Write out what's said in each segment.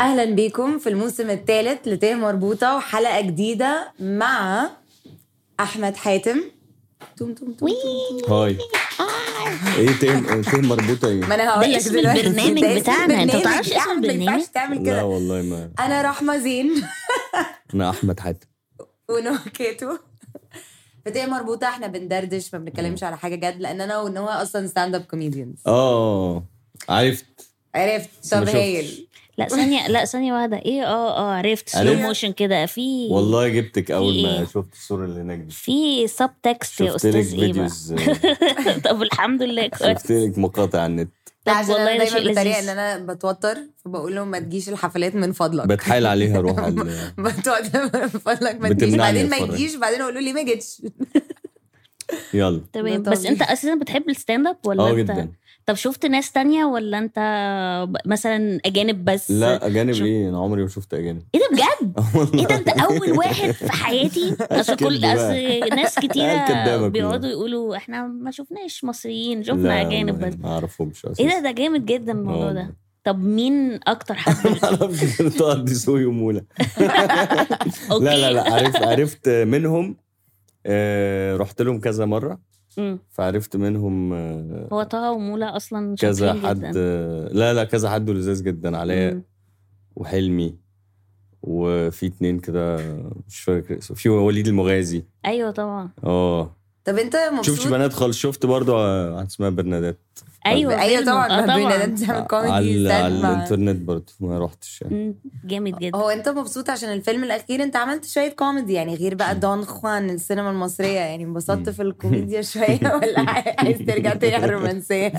اهلا بيكم في الموسم الثالث لتيه مربوطه وحلقه جديده مع احمد حاتم توم توم توم, توم. هاي ايه تهم تهم مربوطه ايه ما انا هقول ده لك اسم دلوقتي. البرنامج ده اسم بتاعنا. أنت البرنامج. تعرفش اسم يا أحمد، ما ينفعش البرنامج؟ تعمل لا كده والله ما انا رحمه زين انا احمد حاتم ونوع كيتو في تيه مربوطه احنا بندردش ما بنتكلمش على حاجه جد لان انا ونوع اصلا ستاند اب كوميديانز اه عرفت عرفت بس ما طب شفتش. هايل لا ثانية لا ثانية واحدة ايه اه اه عرفت سلو عرفت؟ موشن كده في والله جبتك اول ما إيه؟ شفت الصوره اللي هناك دي في سب تكست يا شفت لك استاذ ايه بقى فيديوز آه، طب الحمد لله كويس شفت لك مقاطع على النت لا طب عشان والله انا ده دايما شيء بتريق ان لذيذ انا بتوتر فبقول لهم ما تجيش الحفلات من فضلك بتحايل عليها اروح على بتوتر من فضلك ما تجيش بتمنعني بعدين ما أتفرج. يجيش بعدين اقول له ليه ما جيتش يلا تمام ده بس طبيعي. انت اساسا بتحب الستاند اب ولا اه انت جدا طب شفت ناس تانية ولا انت ب- مثلا اجانب بس لا اجانب شوف- ايه انا عمري ما شفت اجانب ايه ده بجد ايه ده انت اول واحد في حياتي اصل كل كدب بقى. اصل ناس كتيره كدابة كلها. بيقعدوا يقولوا احنا ما شفناش مصريين شفنا لا اجانب والله بس ما اعرفهمش اساسا ايه ده ده جامد جدا الموضوع آه. ده طب مين اكتر حد ما اعرفش غير طه دسوقي ومولا اوكي لا لا لا عرفت عرفت منهم آه، رحت لهم كذا مره مم. فعرفت منهم آه، هو طه ومولا اصلا كذا شاطرين حد جدا آه، لا لا كذا حد لذيذ جدا علاء مم. وحلمي وفي اتنين كده مش فاكر اسمه في وليد المغازي ايوه طبعا اه طب انت شفتش مبسوط بنات خالص شفت برضو آه، واحده اسمها برنادات ايوه ايوه فيلم. طبعا آه ما بينا طبعا بتعمل على, كوميدي على ستاند مع- الانترنت برضو ما رحتش يعني مم. جامد جدا هو انت مبسوط عشان الفيلم الاخير انت عملت شويه كوميدي يعني غير بقى دون خوان السينما المصريه يعني انبسطت مم. في الكوميديا شويه ولا عايز ترجع تاني على الرومانسيه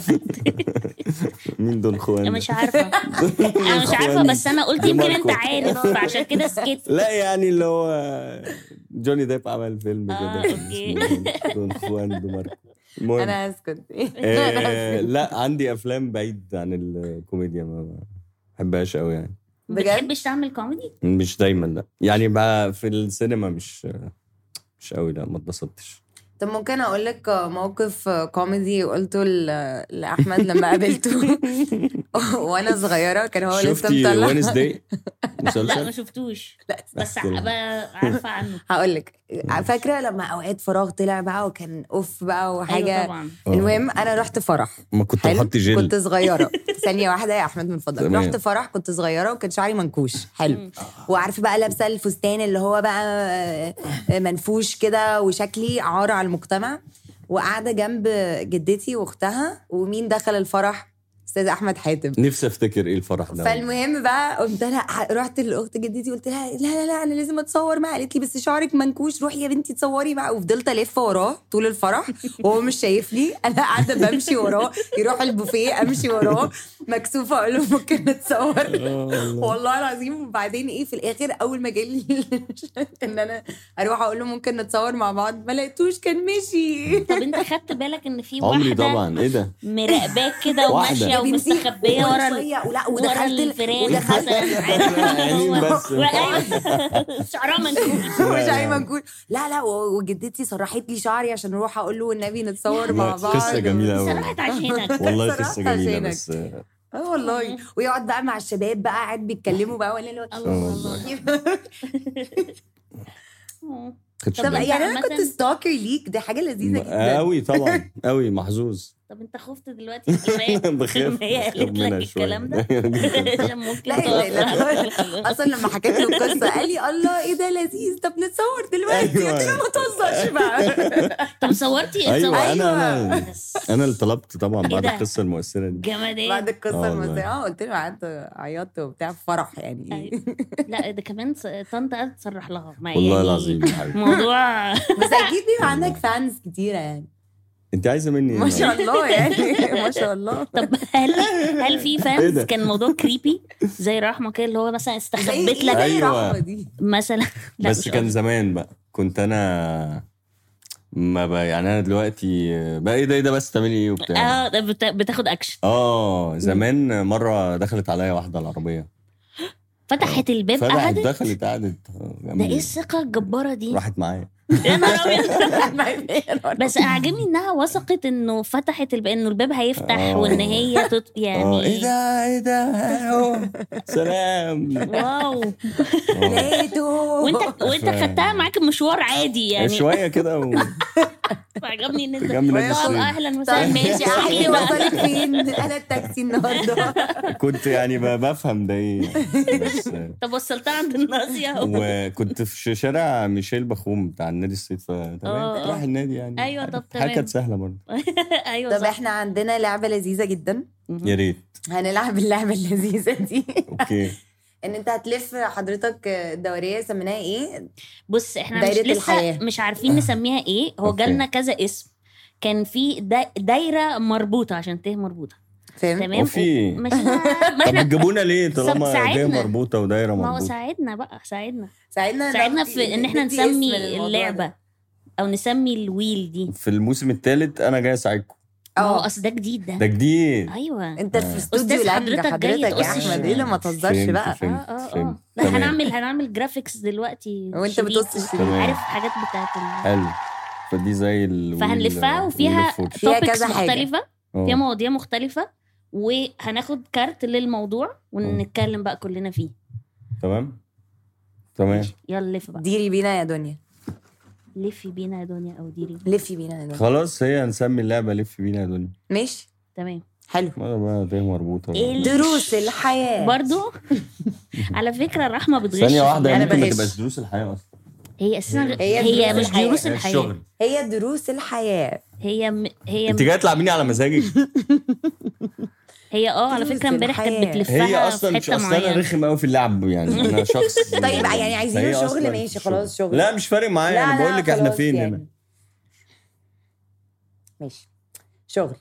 مين دون خوان انا ده؟ مش عارفه انا مش عارفه بس انا قلت دي يمكن انت ماركو. عارف فعشان كده سكت لا يعني اللي هو جوني ديب عمل فيلم آه، كده أوكي. اسمه دون خوان دو ماركو المهم انا هسكت آه، لا عندي افلام بعيد عن الكوميديا ما ما بحبهاش قوي يعني ما بجد؟ بتحبش تعمل كوميدي مش دايما لا يعني بقى في السينما مش مش قوي لا ما اتبسطتش طب ممكن اقول لك موقف كوميدي قلته ل- لاحمد لما قابلته وانا صغيره كان هو لسه شفتي مطلع وينزداي لا ما مسلسل شفتوش لا، بس احكي لها. بقى عارفه عنه هقول لك فاكره لما اوقات فراغ طلع بقى وكان اوف بقى وحاجه ايوه طبعا آه. المهم انا رحت فرح ما كنت حلو بحط جل كنت صغيره ثانيه واحده يا احمد من فضلك تمام. رحت فرح كنت صغيره وكان شعري منكوش حلو مم. وعارفه بقى لابسه الفستان اللي هو بقى آه، منفوش كده وشكلي عار على المجتمع وقاعده جنب جدتي واختها ومين دخل الفرح استاذ احمد حاتم نفسي افتكر ايه الفرح ده فالمهم بقى قمت انا ح- رحت لاخت جدتي قلت لها لا لا لا انا لازم اتصور معاه قالت لي بس شعرك منكوش روحي يا بنتي تصوري معاه وفضلت الف وراه طول الفرح وهو مش شايفني انا قاعده بمشي وراه يروح البوفيه امشي وراه مكسوفه اقول له ممكن نتصور آه، والله. والله العظيم وبعدين ايه في الاخر اول ما جالي ان انا اروح اقول له ممكن نتصور مع بعض ما لقيتوش كان مشي طب انت خدت بالك ان في عمري واحده طبعا ايه ده مراقباك كده واحدة. وماشيه يا بنتي، ومستخبيه كل ورا ال- شوية ولا ورا ودخلت ال- الفيران ودخلت مثلا عينين بس. أيوة. شعرها منكوش مش عايزه نقول لا لا و- وجدتي سرحت لي شعري عشان اروح اقول له والنبي نتصور مع بعض قصة جميلة أوي. سرحت عشانك والله صراحة قصه جميله عشانك. بس آه، اه والله ويقعد بقى مع الشباب بقى قاعد بيتكلموا بقى ولا له الله الله خدش طب بالي. يعني انا عامةً- كنت ستوكر ليك دي حاجه لذيذه جدا قوي طبعا قوي محظوظ طب انت خفت دلوقتي لما بخاف هي بخاف قالت لك منها شوية. الكلام ده عشان ممكن لا لا تقف لا اصلا لما حكيت له القصه قال لي الله ايه ده لذيذ طب نتصور دلوقتي أيوة. قلت له ما تهزرش بقى طب صورتي ايوه صورتي؟ انا انا بس انا اللي طلبت طبعا إيه بعد ده؟ القصه المؤثره دي جمدان بعد القصه آه والله. المسيئه اه قلت له قعدت عيطت وبتاع في فرح يعني أيوة. لا ده كمان ص- طنط قاعده تصرح لها ما والله يعني العظيم يا حبيبي موضوع بس اكيد بيبقى عندك فانز كتيره يعني انت عايزه مني ايه ما شاء الله يعني ما شاء الله طب هل هل في إيه فانز ده؟ كان الموضوع كريبي زي رحمه كده اللي هو مثلا استخبت لك أيوة. أيوة. دي مثلا لا بس مش كان قصدي. زمان بقى كنت انا ما بقى يعني انا دلوقتي بقى ايه ده ايه ده بس تعملي ايه وبتاع اه ده بتا- بتاخد اكشن اه زمان مره دخلت عليا واحده العربيه فتحت الباب فتحت قعدت دخلت قعدت آه، ده جنبي. ايه الثقه الجباره دي راحت معايا يا نهار ابيض بس عاجبني انها وثقت انه فتحت الب... انه الباب هيفتح آه. وان هي تط... اه يعني ايه ده ايه ده أهو. سلام واو لقيته وانت وانت ف- خدتها معاك مشوار عادي يعني شويه كده و... عجبني ان انت تجمل طب النسيم. اهلا طب وسهلا ماشي احكي احكي بقى وصلت فين انا التاكسي النهارده كنت يعني ب- بفهم ده ايه بس طب وصلتها عند الناصيه وكنت في شارع ميشيل بخوم بتاع النادي الصيد فتمام آه، راح آه. النادي يعني ايوه طب حاجه تمام كانت سهله برضه ايوه طب صح احنا عندنا لعبه لذيذه جدا يا ريت هنلعب اللعبه اللذيذه دي اوكي ان انت هتلف حضرتك الدوريه سميناها ايه بص احنا مش دايرة لسه الحياة. مش عارفين نسميها ايه هو أوكي. جالنا كذا اسم كان في دا- دايره مربوطه عشان ته مربوطه فاهم تمام وفي- مش ما طب احنا بتجيبونا ليه طالما دايره ساعدنا. مربوطه ودايره ما هو مربوطه ساعدنا بقى ساعدنا ساعدنا ساعدنا نعرف- في ان احنا ندي اسم نسمي للموضوع اللعبه ده. او نسمي الويل دي في الموسم الثالث انا جاي اساعدكم ما هو اه اصل ده جديد ده ده جديد ايوه انت في استوديو أستاذ لانج حضرتك جاي حضرتك يا تقص احمد ايه اللي ما تهزرش فهمت، بقى اه فهمت، اه اه فهمت. لا تمام. هنعمل هنعمل جرافيكس دلوقتي وانت شريط. بتقص الشريط. تمام. عارف حاجات بتاعت ال... حلو فدي زي ال فهنلفها وفيها فيها توبكس كذا حاجة. مختلفه فيها مواضيع مختلفه وهناخد كارت للموضوع ونتكلم بقى كلنا فيه تمام تمام يلا لف بقى ديري بينا يا دنيا لفي بينا يا دنيا او ديري لفي بينا يا دنيا خلاص هي هنسمي اللعبه لف بينا يا دنيا ماشي تمام حلو ما بقى ده مربوطه إيه ال- دروس الحياه برضو على فكره الرحمه بتغش ثانيه واحده أنا ممكن ما بغش. تبقاش دروس الحياه اصلا هي اساسا غ- هي هي, دروس مش الحياة. دروس الحياه الشغل هي دروس الحياه هي م... هي انت جايه تلعبيني على مزاجك هي اه على دروس فكره امبارح كانت الحياة. بتلفها هي اصلا في مش حته اصلا انا معينه رخم قوي في اللعب يعني انا شخص طيب يعني عايزين هي شغل أصلاً ماشي في خلاص شغل لا مش فارق معايا انا بقول لك احنا خلاص فين يعني. هنا ماشي شغل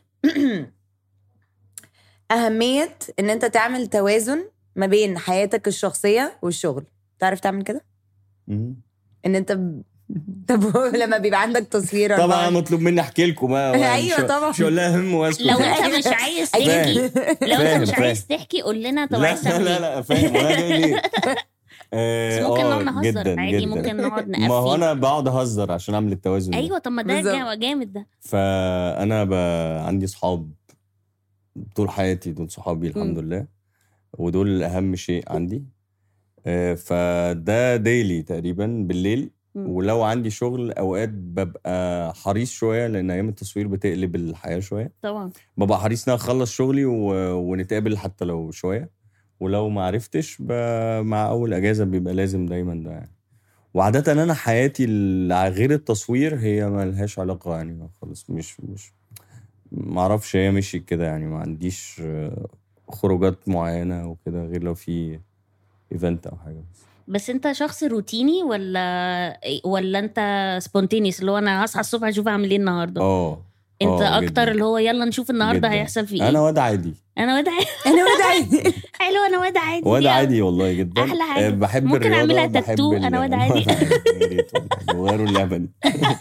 أهمية إن أنت تعمل توازن ما بين حياتك الشخصية والشغل تعرف تعمل كده؟ مم. إن أنت ب... طب هو لما بيبقى عندك تصوير طبعا أربعة- مطلوب مني احكي لكم بقى وأنا أيوة مش- طبعا. مش هقول لها هم واسكت لو انت مش عايز تحكي لو انت فاهم، مش فاهم. عايز تحكي قول لنا طب لا عايز لا تعمل لا, ايه لا فاهم وانا جاي ليه آه، بس ممكن آه، نقعد نهزر جداً، عادي جداً. ممكن نقعد ما هو نقفل انا بقعد اهزر عشان اعمل التوازن ده. ايوه طب ما ده بالظبط. جا- جامد ده فانا ب... عندي صحاب طول حياتي دول صحابي الحمد لله ودول اهم شيء عندي آه، فده ديلي تقريبا بالليل مم. ولو عندي شغل اوقات ببقى حريص شويه لان ايام التصوير بتقلب الحياه شويه طبعا ببقى حريص ان أنا اخلص شغلي و... ونتقابل حتى لو شويه ولو ما عرفتش ب... مع اول اجازه بيبقى لازم دايما ده يعني وعادة انا حياتي ال- غير التصوير هي ما لهاش علاقة يعني خالص مش مش ما اعرفش هي مشيت كده يعني ما عنديش آه، خروجات معينة وكده غير لو في ايفنت او حاجة بس بس انت شخص روتيني ولا ولا انت سبونتينيوس اللي هو انا هصحى الصبح اشوف اعمل ايه النهارده اه انت آه، اكتر جداً. اللي هو يلا نشوف النهارده جداً. هيحصل فيه ايه انا واد عادي انا واد عادي أنا واد عادي حلو انا واد عادي واد يلا. عادي والله جدا أحلى حاجة. آه، بحب ممكن الرياضة أعملها بحب تاتو، ال- أنا واد عادي. يا ريت والله. وغيروا اللعبة دي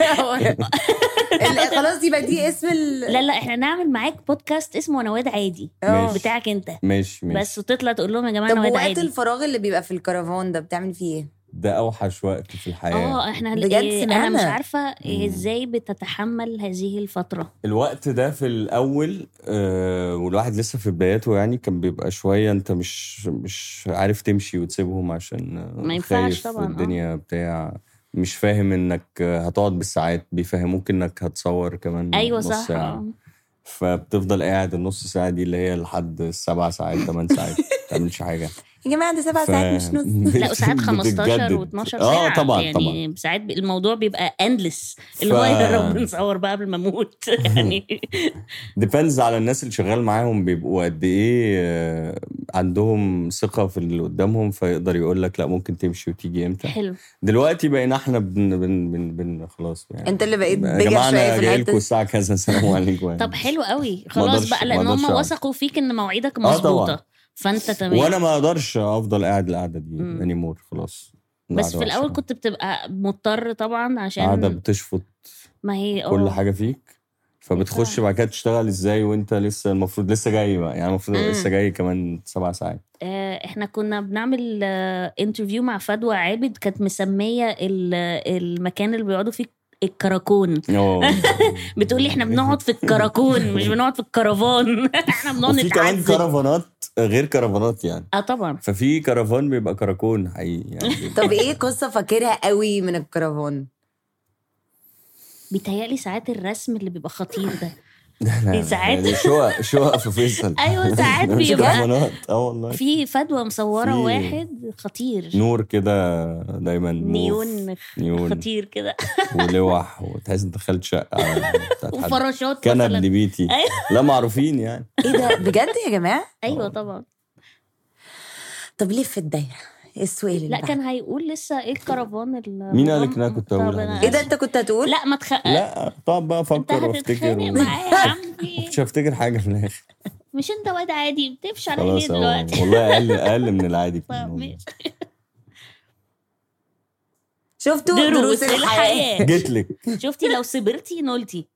ال- خلاص يبقى دي اسم ال لا لا احنا نعمل معاك بودكاست اسمه انا واد عادي آه. ماشي. بتاعك انت ماشي ماشي بس وتطلع تقول لهم يا جماعه طب انا واد وقت عادي الفراغ اللي بيبقى في الكرفان ده بتعمل فيه ايه؟ ده اوحش وقت في الحياة اه احنا بجد إيه انا سمعنا. مش عارفه إيه مم. ازاي بتتحمل هذه الفتره الوقت ده في الاول آه والواحد لسه في بداياته يعني كان بيبقى شويه انت مش مش عارف تمشي وتسيبهم عشان آه، ما ينفعش خايف طبعاً، آه. الدنيا بتاع مش فاهم انك آه، هتقعد بالساعات بيفهموك انك هتصور كمان ايوه نص صح ساعة. آه. فبتفضل قاعد النص ساعه دي اللي هي لحد السبع ساعات ثمان ساعات ما تعملش حاجه يا جماعة ده سبع ف- ساعات مش نص لا وساعات 15 بتتجدد. و12 اه ساعه طبعا يعني طبعا ساعات ب- الموضوع بيبقى اندلس اللي ف- هو يا رب نصور بقى قبل ما اموت يعني ديبندز على الناس اللي شغال معاهم بيبقوا قد ايه آه، عندهم ثقه في اللي قدامهم فيقدر يقول لك لا ممكن تمشي وتيجي امتى حلو دلوقتي بقينا احنا بن بن بن, بن خلاص يعني انت اللي بقيت يا بيجر جماعه شوية انا في جاي الحتة لكم دي. الساعه كذا السلام عليكم يعني. طب حلو قوي ما خلاص أقدرش- بقى ما لان هم أقدرش أقعد. وثقوا فيك ان مواعيدك آه طبعاً. مظبوطه فانت تمام وانا ما اقدرش افضل قاعد القعده دي مم. انيمور خلاص بس القعدة في الاول وحشة. كنت بتبقى مضطر طبعا قاعده عشان بتشفط ما هي كل اه حاجه فيك فبتخش بعد كده تشتغل ازاي وانت لسه المفروض لسه جاي بقى يعني المفروض مم. لسه جاي كمان سبع ساعات آه، احنا كنا بنعمل انترفيو مع فدوى عابد كانت مسميه ال- المكان اللي بيقعدوا فيه الكراكون اه بتقولي احنا بنقعد في الكراكون مش بنقعد في الكرفان احنا بنقعد وفي كمان نتعذب كرفانات غير كرفانات يعني اه طبعا ففي كرفان بيبقى كراكون حقيقي يعني طب ايه قصه فاكرها قوي من الكرفان بيتهيألي ساعات الرسم اللي بيبقى خطير ده لا، ساعات. يعني شقق شقق في فيصل ايوه ساعات مش بيبقى كرفانات اه والله في فدوى مصوره في واحد خطير نور كده دايما موف، نيون نيون خطير كده ولوح وتحس انت دخلت شقه بتاعت حد وفراشات كنب مثلا لبيتي أيوة. لا معروفين يعني ايه ده بجد يا جماعه ايوه طبعا طب ليه في الدايره ايه السؤال اللي لا بعده؟ كان هيقول لسه ايه الكرفان ال- مين قالك إن أنا كنت طب هقول أنا- حاجة؟ ايه ده انت كنت هتقول لا ما تخ... لا طب بقى انت افكر وافتكر هتتخانق و- معايا يا عمي مش هفتكر حاجه في الاخر مش انت واد عادي بتفش على ليه خلاص أهو. دلوقتي والله اقل اقل من العادي في طب الموضوع. ماشي. شفتوا دروس دروس الحياه الحياه جيت لك شفتي لو صبرتي نولتي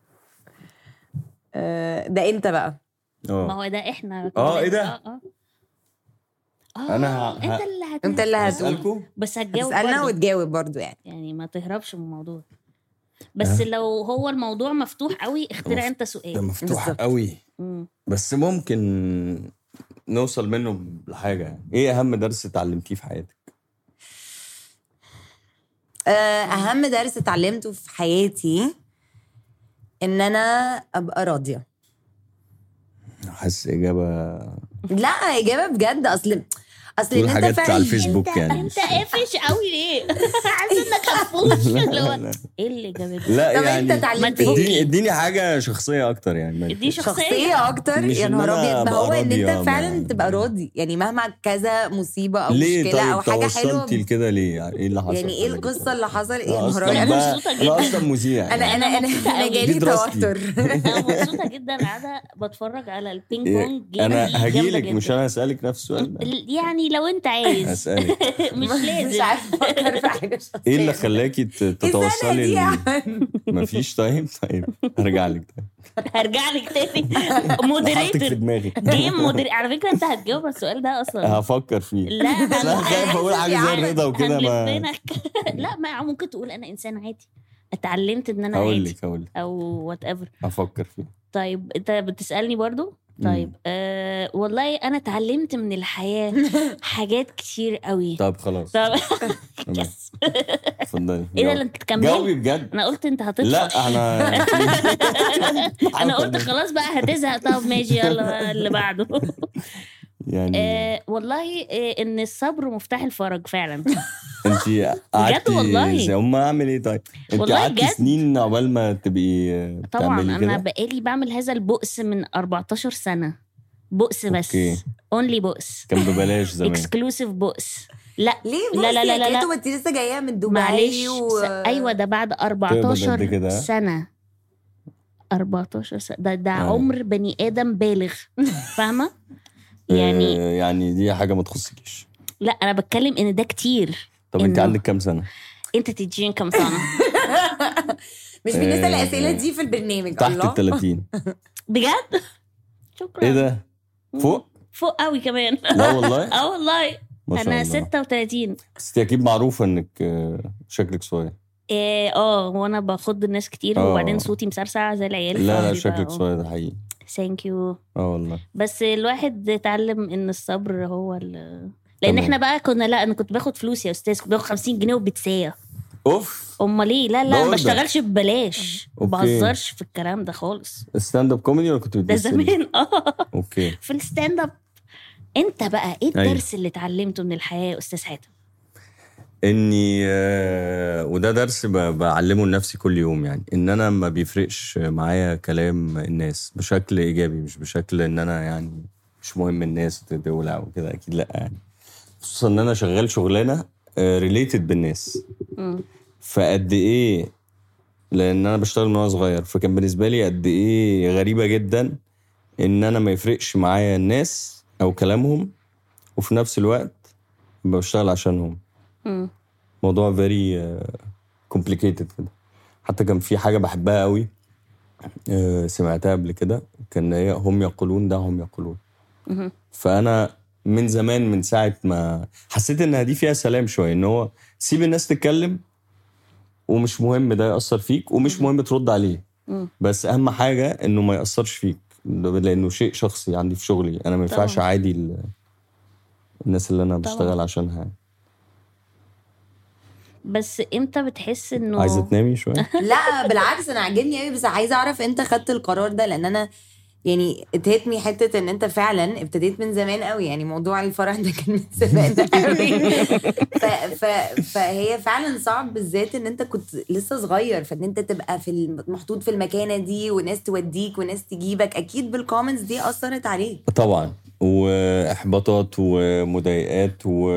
آه، ده انت بقى ما اه هو ده احنا آه، إيه ده؟ اه اه اه أنا ه- انت اللي هت... انت اللي هتقول اسالكم بس هتجاوب تسالنا برضه. وتجاوب برضو يعني يعني ما تهربش من الموضوع بس لو هو الموضوع مفتوح قوي اخترع مف- انت ده سؤال مفتوح بالظبط. قوي مم. بس ممكن نوصل منه لحاجه يعني. ايه اهم درس اتعلمتيه في حياتك آه، اهم درس اتعلمته في حياتي ان انا ابقى راضيه حاسس اجابه لا اجابه بجد اصل اصل تقول ان انت حاجات على فعلا الفيسبوك يعني انت قافش قوي ليه حاسس انك خفوش اللي هو لا, ايه اللي جابك لا طب يعني انت اتعلمت ما اديني ايه؟ اديني حاجه شخصيه اكتر يعني ما دي يفرقش. شخصية. شخصيه اكتر مش يا إن نهار أنا ابيض ما هو أبقى ان راضية، انت فعلا ما- تبقى راضي يعني مهما كذا مصيبه او ليه مشكله طيب او حاجه حلوه توصلتي لكده ليه يعني ايه اللي حصل يعني ايه القصه اللي حصلت يا انا نهار اصلا ابيض أنا بقى- مبسوطة انا جدا. اصلا مذيع انا يعني. انا انا مبسوطة انا قوي. جالي دي دراستي. توتر انا مبسوطه جدا قاعده بتفرج على البينج بونج جيم دي انا جامدة هجيلك جدا. مش انا هسالك نفس السؤال ده يعني لو انت عايز هسالك مش مش لازم عارفه افكر في حاجه شخصيه ايه اللي خلاكي ت- السنة دي تتوصلي يا ل- عم. مفيش طيب طيب هرجع لك طيب هرجع لك تاني حاطك في مودريتور دماغي جيم مودري على فكره انت هتجاوب على السؤال ده اصلا هفكر فيه لا بس انا خايف اقول حاجه زي الرضا وكده ما هنلفنك لا ما ممكن تقول انا انسان عادي اتعلمت ان انا هقول عادي لك هقول لك او وات ايفر هفكر فيه طيب انت بتسالني برضو مم. طيب آه والله انا اتعلمت من الحياه حاجات كتير قوي طب خلاص طب تمام. يس. اتفضلي ايه ده اللي جاوبي. انت تكمل جاوبي بجد انا قلت انت هتطفش لا انا انا قلت خلاص بقى هتزهق طب ماشي يلا بقى اللي بعده يعني آه والله آه ان الصبر مفتاح الفرج فعلا انت قعدتي والله. زي هم اعمل ايه طيب انت والله قعدتي بجد. سنين عقبال ما تبقي طبعا تعملي انا كده بقالي بعمل هذا البؤس من 14 سنه بؤس بس أوكي. اونلي بؤس كان ببلاش زمان اكسكلوسيف بؤس لا ليه لا لا لا لا, لا. لا انت لسه جايه من دبي معلش و... س- ايوه ده بعد قد 14 كده؟ سنه 14 سنه ده ده أيوة. عمر بني ادم بالغ فاهمه يعني آه، يعني دي حاجه ما تخصكيش لا انا بتكلم ان ده كتير طب انت إنه- عندك كام سنه انت تديني كام سنه مش بنسال آه، الاسئله دي في البرنامج تحت الله ال 30 بجد شكرا ايه ده فوق فوق قوي كمان لا والله اه والله ما شاء انا الله 36 بس انت اكيد معروفه انك آه، شكلك صغير إيه، اه وانا باخد الناس كتير آه. وبعدين صوتي مسرسع زي العيال لا لا شكلك صغير ده حقيقي ثانك يو اه والله بس الواحد اتعلم ان الصبر هو ال لان تمام. احنا بقى كنا لا انا كنت باخد فلوس يا استاذ كنت باخد 50 جنيه وبتسايه اوف امال ايه لا ده لا ما أوردر. بشتغلش ببلاش ما أوكي. بهزرش في الكلام ده خالص ستاند اب كوميدي ولا كنت ده بتمثلي؟ زمان اه اوكي في الستاند اب انت بقى ايه أيوة. الدرس اللي اتعلمته من الحياه يا استاذ حاتم اني آه، وده درس ب- بعلمه لنفسي كل يوم يعني ان انا ما بيفرقش معايا كلام الناس بشكل ايجابي مش بشكل ان انا يعني مش مهم الناس تولع وكده اكيد لا يعني خصوصا ان انا شغال شغلانه ريليتد بالناس مم. فقد ايه لان انا بشتغل من وانا صغير فكان بالنسبه لي قد ايه غريبه جدا ان انا ما يفرقش معايا الناس او كلامهم وفي نفس الوقت بشتغل عشانهم مم. موضوع فيري كومبليكيتد كده حتى كان في حاجه بحبها قوي آه، سمعتها قبل كده كان هي هم يقولون ده هم يقولون مهم. فانا من زمان من ساعه ما حسيت انها دي فيها سلام شويه ان هو سيب الناس تتكلم ومش مهم ده ياثر فيك ومش مهم ترد عليه مم. بس اهم حاجه انه ما ياثرش فيك ده لانه شيء شخصي عندي في شغلي انا ما ينفعش طبعاً. عادي ال- الناس اللي انا طبعاً. بشتغل عشانها يعني. بس امتى بتحس انه عايزه تنامي شويه لا بالعكس انا عاجبني قوي بس عايزه اعرف انت خدت القرار ده لان انا يعني اتهتني حته ان انت فعلا ابتديت من زمان قوي يعني موضوع الفرح ده كان من زمان قوي ف ف فهي فعلا صعب بالذات ان انت كنت لسه صغير فان انت تبقى في الم- محطوط في المكانه دي وناس توديك وناس تجيبك اكيد بالكومنتس دي اثرت عليك طبعا واحباطات ومضايقات و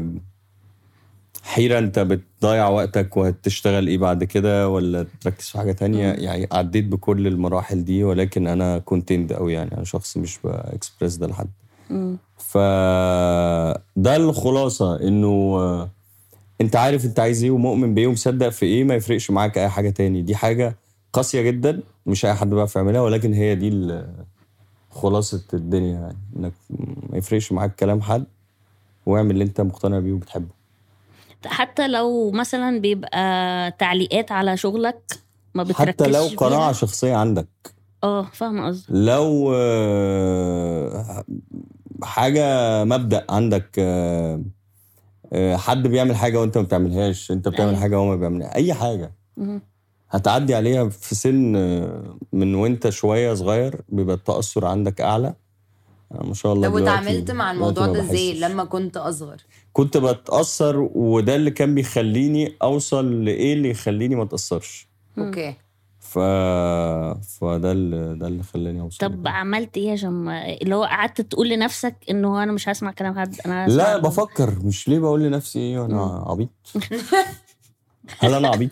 حيرة انت بتضيع وقتك وهتشتغل ايه بعد كده ولا تركز في حاجة تانية مم. يعني عديت بكل المراحل دي ولكن انا كونتنت قوي يعني انا شخص مش باكسبرس ده لحد مم. ف ده الخلاصة انه آه، انت عارف انت عايز ايه ومؤمن بايه ومصدق في ايه ما يفرقش معاك اي حاجة تاني دي حاجة قاسية جدا مش اي حد بيعرف يعملها ولكن هي دي ال- خلاصة الدنيا يعني انك ما يفرقش معاك كلام حد واعمل اللي انت مقتنع بيه وبتحبه حتى لو مثلا بيبقى تعليقات على شغلك ما بتركزش حتى لو فيها. قناعة شخصية عندك اه فاهمه قصدي لو آه، حاجة مبدأ عندك آه، آه، حد بيعمل حاجة وانت ما بتعملهاش انت بتعمل أيوة. حاجة وهو ما بيعملها اي حاجة مهم. هتعدي عليها في سن آه، من وانت شوية صغير بيبقى التأثر عندك اعلى أنا ما شاء الله طب دلوقتي- واتعاملت مع دلوقتي الموضوع ما ده ازاي بحسش. لما كنت اصغر كنت بتأثر وده اللي كان بيخليني اوصل لايه اللي يخليني ما اتأثرش مم. اوكي ف فده اللي ده اللي خلاني اوصل طب لكده. عملت ايه عشان ما- اللي هو قعدت تقول لنفسك انه انا مش هسمع كلام حد انا لا هسمع- بفكر مش ليه بقول لنفسي ايه وانا عبيط هل انا عبيط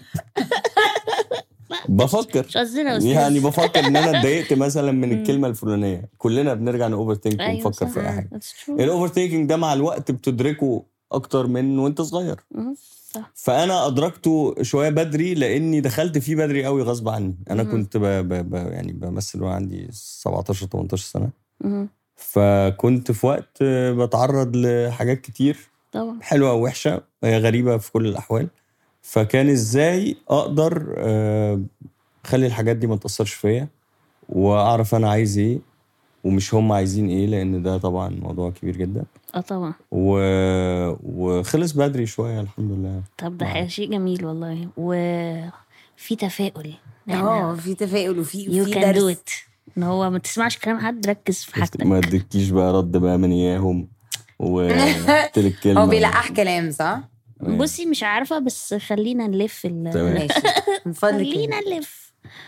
بفكر مش قصدنا يا أستاذ. يعني بفكر ان انا اتضايقت مثلا من الكلمه الفلانيه كلنا بنرجع نوفر ثينك أيوة ونفكر صح. في اي حاجه That's true. الاوفر ثينكينج ده مع الوقت بتدركه اكتر من وانت صغير مهم. صح فانا ادركته شويه بدري لاني دخلت فيه بدري قوي غصب عني انا مهم. كنت ب... ب... ب... يعني بمثل وانا عندي 17 18 سنه مهم. فكنت في وقت بتعرض لحاجات كتير طبعا حلوه ووحشه هي غريبه في كل الاحوال فكان ازاي اقدر آه، اخلي الحاجات دي ما تاثرش فيا واعرف انا عايز ايه ومش هم عايزين ايه لان ده طبعا موضوع كبير جدا اه طبعا و... وخلص بدري شويه الحمد لله طب ده نعم. شيء جميل والله وفي تفاؤل اه في تفاؤل وفي يو في كان دو درس ات ان هو ما تسمعش كلام حد ركز في حاجتك ما اديكيش بقى رد بقى من اياهم وقلت لك كلمه هو بيلقح كلام صح؟ بصي مش عارفه بس خلينا نلف ال... تمام. ماشي من فضلك خلينا نلف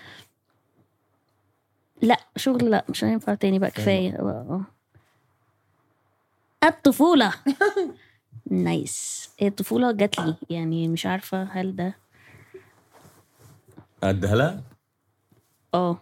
لا شغل لا مش هينفع تاني بقى كفايه آه. الطفولة نايس هي الطفولة جات لي يعني مش عارفة هل ده اديها لها اه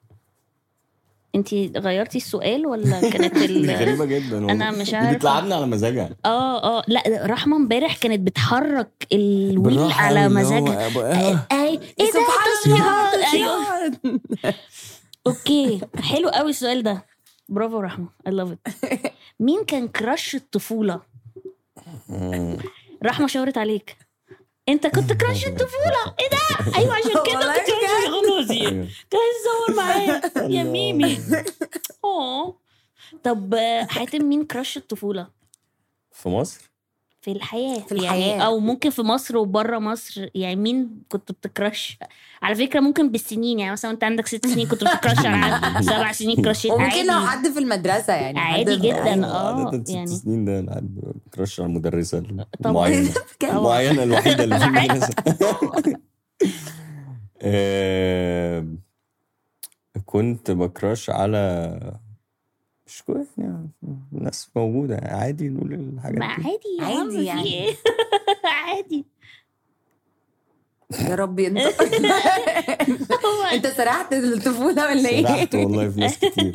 انتي غيرتي السؤال ولا كانت دي ال... غريبه جدا والله. أنا مش دي عارفة. بتلعبنا على مزاجها اه اه لا رحمة امبارح كانت بتحرك الويل على اللي هو مزاجها أبو- آه. اي ايه ده تصويرات ايوه اوكي حلو قوي السؤال ده برافو رحمة I love it مين كان كراش الطفولة مم. رحمة شاورت عليك انت كنت كراش الطفولة ايه ده ايوه عشان كده والله كنت كراش خلاصي أيوة. كان تصور معايا يا ميمي اه طب آه، حاتم مين كراش الطفولة في مصر في الحياة في الحياة. يعني او ممكن في مصر وبره مصر يعني مين كنت بتكرش على فكرة ممكن بالسنين يعني مثلا انت عندك ست سنين كنت بتكرش على حد سبع سنين كرشيت وممكن لو عادي حد في المدرسه يعني حد عادي في- جدا. أيوة. آه، عادة ست يعني. سنين ده الواحد كراش على المدرسة طبعاً. المعينة كان- المعينة الوحيدة اللي في المدرسة آم، كنت بكراش على مش كويس يعني ناس موجودة عادي نقول الحاجات ما دي عادي يا عادي عم في يعني. ايه عادي يا ربي انت انت سرحت الطفوله ولا ايه؟ سرحت والله في ناس كتير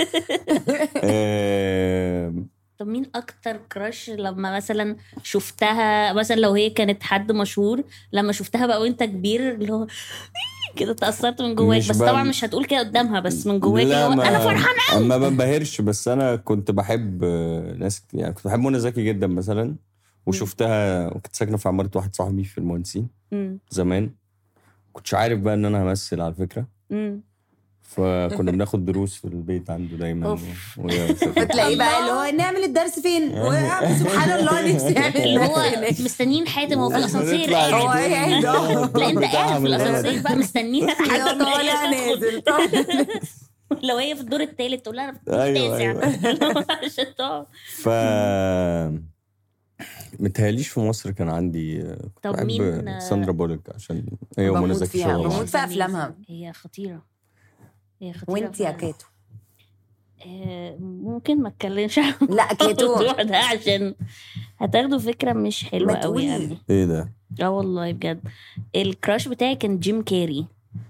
آم، طب مين اكتر كراش لما مثلا شفتها مثلا لو هي كانت حد مشهور لما شفتها بقى وانت كبير اللي هو كده تاثرت من جواك مش بس بقى- طبعا مش هتقول كده قدامها بس من جواك لا اللي هو ما انا فرحان ما بنبهرش بس انا كنت بحب آه، ناس كتير يعني كنت بحب منى زكي جدا مثلا وشفتها وكنت ساكنه في عماره واحد صاحبي في المهندسين مم. زمان كنتش عارف بقى ان انا همثل على فكره مم. فكنا بناخد دروس في البيت عنده دايما أوف. و- وهي- فتلاقيه بقى اللي هو نعمل الدرس فين و- سبحان الله نفسي اعمل اللي هو الدرس هناك. مستنيين حاتم هو في الاسانسير ونطلع قاعد هو قاعد اه لا انت بتاعها قاعد في من الاسانسير الغلط. بقى مستنيين يا حاتم طالع نازل طالع لو هي في الدور الثالث تقول لها انا في أيوة، التاسع عشان تقعد ف متهيأليش في مصر كان عندي كنت طب بحب مين- ساندرا بوليك عشان هي ومنى بموت زكي فيها، شبه بموت بعض. في أفلامها. هي خطيره هي خطيره وانت يا فعلاً. كاتو آه، ممكن ما اتكلمش عن لا كاتو الموضوع ده عشان هتاخدوا فكره مش حلوه ما قوي تقولي. يعني ايه ده؟ اه والله بجد الكراش بتاعي كان جيم كاري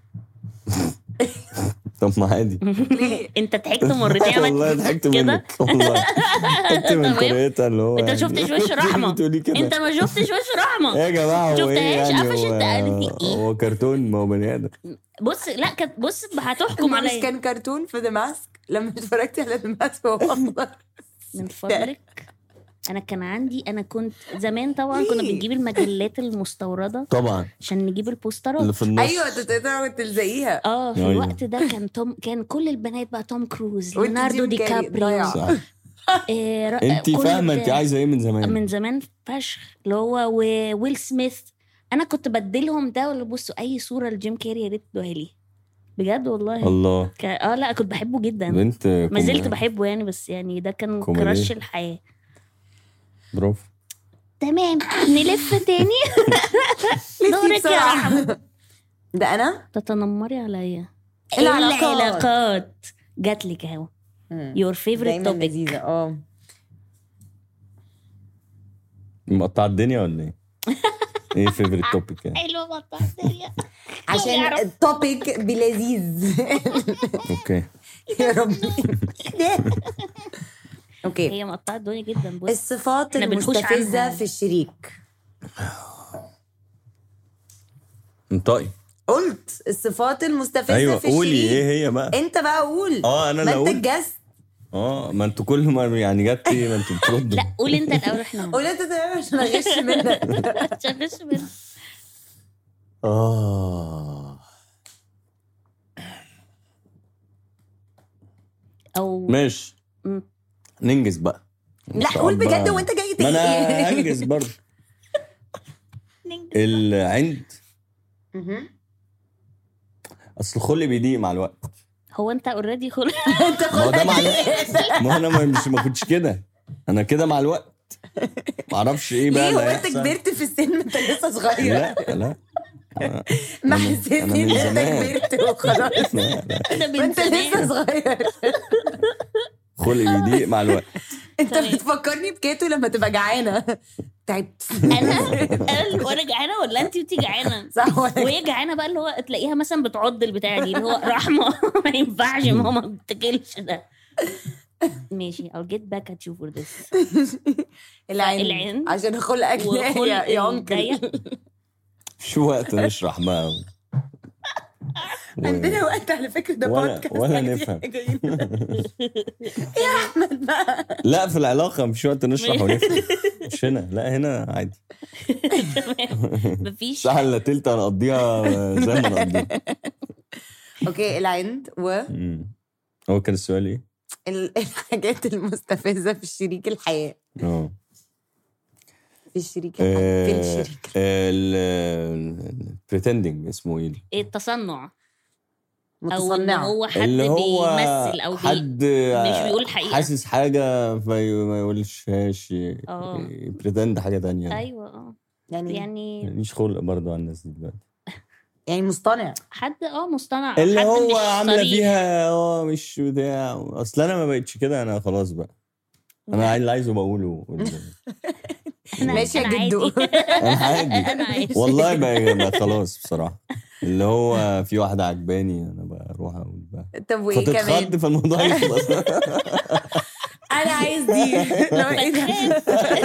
طب ما عادي ليه؟ انت ضحكت مرتين والله عملت ضحكت كده منك والله ضحكت من تمام. طريقتها اللي هو انت يعني- شفتش وش رحمة. بتقولي كده انت ما شفتش وش رحمه يا جماعه هو ايه شفتهاش؟ يعني قفشت هو- قالت لي ايه؟ هو كرتون ما هو بني ادم بص لا كانت بص هتحكم مش عليا كان كرتون في ذا ماسك لما اتفرجتي على ذا ماسك هو اخضر من فضلك انا كان عندي انا كنت زمان طبعا كنا ليه؟ بنجيب المجلات المستورده طبعا عشان نجيب البوسترات اللي في النص ايوه انت تقدر تلزقيها اه في أيوة. الوقت ده كان توم كان كل البنات بقى توم كروز وانت ليوناردو جيم دي كاري، كابريو ضايع. صح إيه ر- انت كل فاهمه ال- انت عايزه ايه من زمان من زمان فشخ اللي هو وويل سميث انا كنت بديلهم ده ولا بصوا اي صوره لجيم كاري يا ريت تدوها لي بجد والله الله ك... اه لا كنت بحبه جدا بنت ما زلت كوم- بحبه يعني بس يعني ده كان كوميدية. كراش الحياه برافو تمام نلف تاني دورك يا بسرعة. رحمة ده انا تتنمري عليا العلاقات. العلاقات جات لك اهو يور فيفورت دايما توبيك لذيذة اه مقطع الدنيا ولا ايه؟ ايه فيفرت توبيك يعني حلوه بطل الدنيا عشان يعرف. التوبيك بلذيذ اوكي يا ربي اوكي هي مقطعه الدنيا جدا بص الصفات احنا بنحوش المستفزة عنها. في الشريك انطقي قلت الصفات المستفزة ايوه في قولي الشريك ايه هي بقى انت بقى قول اه انا ما اللي انت اقول الجست اه ما انتوا كل ما يعني جت ما انتوا بتردوا لا قول انت الاول احنا قول انت تمام عشان اغش منك عشان بس من- اه او ماشي مم. ننجز بقى لا قول صعب بجد بقى. وانت جاي ما انا تحكي هنجز برضه العند مهم. اصل خلي بيضيق مع الوقت هو انت اوريدي خل ما هو ده مع الوقت ما هو انا ما- مش ما كنتش كده انا كده مع الوقت ما اعرفش ايه بقى ليه هو اللي انت هيحصل. كبرت في السن انت لسه صغير لا لا ما أنا- حسيتني أنا ان من انت زمان. كبرت وخلاص لا لا انا من وانت لسه زمان صغير خلقي بيضيق مع الوقت انت تمام. بتفكرني بكاتو لما تبقى جعانه تعبت انا انا اللي- وانا جعانه ولا انت وانت جعانه صح ولا وهي جعانه بقى اللي هو تلاقيها مثلا بتعض البتاع دي اللي هو رحمه ما ينفعش ماما ما بتاكلش ده ماشي I'll get back at you for this العين العين. عشان خلقك وخلق يا يا انكل الضيق. في وقت نشرح بقى و... عندنا وقت على فكره ده ولا- بودكاست ولا عادي. نفهم. جايين. يا احمد بقى لا في العلاقة مش وقت نشرح ونفهم مش هنا لا هنا عادي مفيش ساعة الا تلت هنقضيها زي ما نقضيها اوكي العند مم. هو كان السؤال ايه؟ والحاجات المستفزه في الشريك الحياه اه في الشريك الحياه في آه، الشريك البريتندنج اسمه ايه؟ التصنع او ان متصنعه هو حد اللي هو بيمثل او بي... حد مش بيقول الحقيقة. حاسس حاجة فما يقولشهاش اه. بريتند حاجة تانية ايوه اه يعني يعني ماليش خلق برضه على الناس دي دلوقتي يعني مصطنع حد اه مصطنع اللي حد هو مش عامله صريح. فيها اه مش بتاع اصل انا ما بقتش كده انا خلاص بقى انا اللي عايزه بقوله أنا- ماشي يا أنا عادي. جدو. انا عادي انا عادي والله بقى, بقى خلاص بصراحه اللي هو في واحده عجباني انا بروح اقول بقى طب وايه فتتخض كمان فالموضوع يخلص انا عايز دي لو ايه ده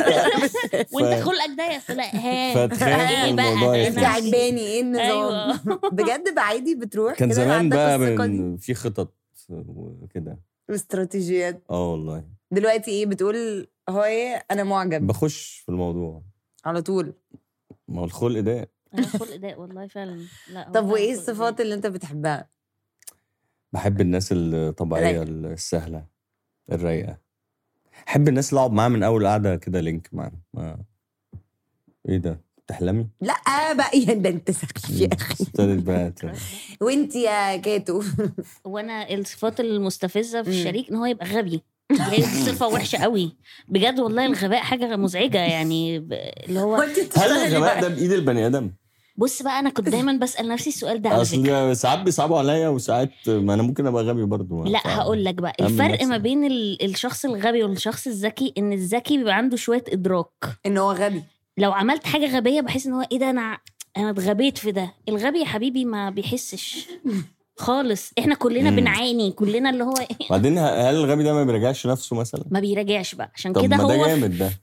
وانت خلقك ضيق لا ها فتخاف ايه بقى الموضوع أنا انت يخلص. عجباني ايه النظام أيوة. بجد بقى عادي بتروح كان كده زمان عندك بقى الثقة دي؟ من في خطط وكده واستراتيجيات اه والله دلوقتي ايه بتقول هو ايه انا معجب بخش في الموضوع على طول ما هو الخلق ده انا خلق ضيق والله فعلا لا هو طب فعلاً وايه خلق الصفات ضيق. اللي انت بتحبها بحب الناس الطبيعيه رايقة. السهله الرايقه احب الناس اللي اقعد معاها من اول قعده كده لينك معاهم ما- ايه ده بتحلمي لا بقى يا ده انت سخيف يا اخي ابتدت بقى ت- وانت يا كاتو وانا الصفات المستفزه في مم. الشريك ان هو يبقى غبي هي صفه وحشه قوي بجد والله الغباء حاجه مزعجه يعني ب- اللي هو وانت هل بتشتغلي الغباء بقى. ده بايد البني ادم؟ بص بقى انا كنت دايما بسال نفسي السؤال ده على فكره اصل ساعات بيصعبوا عليا وساعات ما انا ممكن ابقى غبي برضو لا ف- هقول لك بقى أهم الفرق نفسي. ما بين ال- الشخص الغبي والشخص الذكي ان الذكي بيبقى عنده شويه ادراك ان هو غبي لو عملت حاجه غبيه بحس ان هو ايه ده انا انا اتغبيت في ده الغبي يا حبيبي ما بيحسش خالص احنا كلنا مم. بنعاني كلنا اللي هو إيه بعدين ه- هل الغبي ده ما بيراجعش نفسه مثلا؟ ما بيراجعش بقى عشان طب كده ما ده هو جامد ده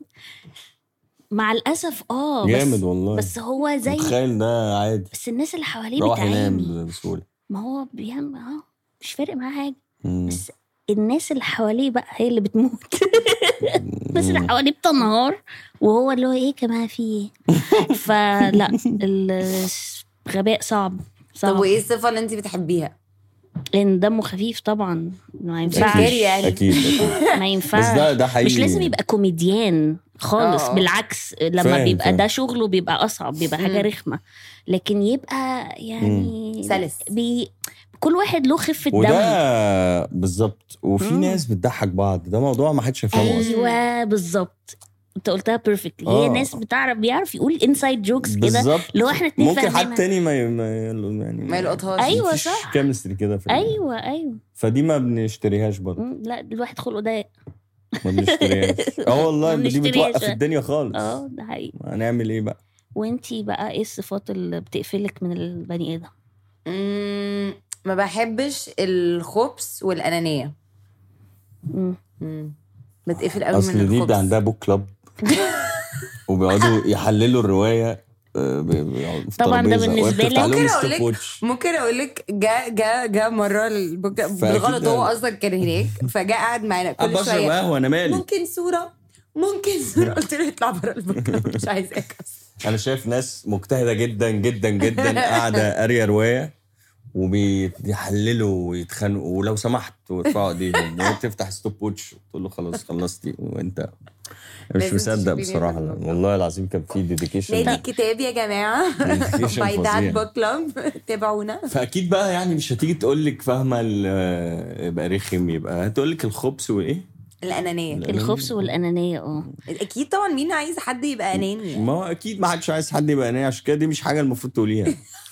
مع الاسف اه جامد بس والله بس هو زي متخيل ده عادي بس الناس اللي حواليه روح بتعاني ينام بسهوله ما هو بيعمل اه مش فارق معاه حاجه مم. بس الناس اللي حواليه بقى هي اللي بتموت الناس اللي حواليه بتنهار وهو اللي هو ايه كمان في ايه فلا الغباء صعب صعب طب وايه الصفه اللي انت بتحبيها لان دمه خفيف طبعا ما اكيد ينفعش جري يعني. اكيد أكيد. ما بس ينفعش ده ده حقيقي مش لازم يبقى كوميديان خالص آه. بالعكس لما فاهم، بيبقى فاهم. ده شغله بيبقى اصعب بيبقى حاجه مم. رخمه لكن يبقى يعني سلس. بي كل واحد له خفه دم وده بالظبط وفي مم. ناس بتضحك بعض ده موضوع ما حدش يفهمه اصلا ايوه بالظبط انت قلتها بيرفكتلي آه. هي ناس بتعرف بيعرف يقول انسايد جوكس كده بالظبط اللي هو احنا اتنين ممكن حد فاهمينها. تاني ما ي- ما ي- يعني ما يلقطهاش أيوة، مفيش صح. كيمستري كده في ال- ايوه ايوه فدي ما بنشتريهاش برضه مم، لا الواحد خلقه ضيق ما بنشتريهاش اه والله ما دي بنشتريهاش. بتوقف الدنيا خالص اه ده حقيقي هنعمل ايه بقى وانتي بقى ايه الصفات اللي بتقفلك من البني ادم مم، ما بحبش الخبث والانانيه مم. مم. بتقفل قوي من اصل دي الخبث ده عندها بوك كلاب وبيقعدوا يحللوا الروايه آه، ب- بيقعدوا في طبعاً ده ترابيزة، بالنسبة وهي لك- بتفتح لهم ممكن ستوب أقول لك- ووتش. ممكن اقول لك جا جا جا مره البوك- فأكيد بالغلط هو ده- اصلا كان هناك فجاء قعد معانا أنا كل بشرب شويه قهوه انا مالي ممكن صوره ممكن صوره قلت له اطلع بره البوك كلوب، مش عايزاك اصلا انا شايف ناس مجتهده جدا جدا جدا قاعده قاريه روايه وبيحللوا ويتخانقوا ولو سمحت ويرفعوا ايديهم وهي بتفتح ستوب ووتش تقول له خلاص خلصتي وانت مش لازم مصدق تشوفيني بصراحه في البوك والله العظيم كان في ديديكيشن نادي الكتاب يا جماعه Dedication باي فظيع. ذات بوك كلوب تابعونا فاكيد بقى يعني مش هتيجي تقول لك فاهمه ال- يبقى رخم يبقى هتقول لك الخبز وايه الانانيه لا. الخبث والانانيه اه اكيد طبعا مين عايز حد يبقى اناني يعني. ما هو اكيد ما حدش عايز حد يبقى اناني عشان كده دي مش حاجه المفروض تقوليها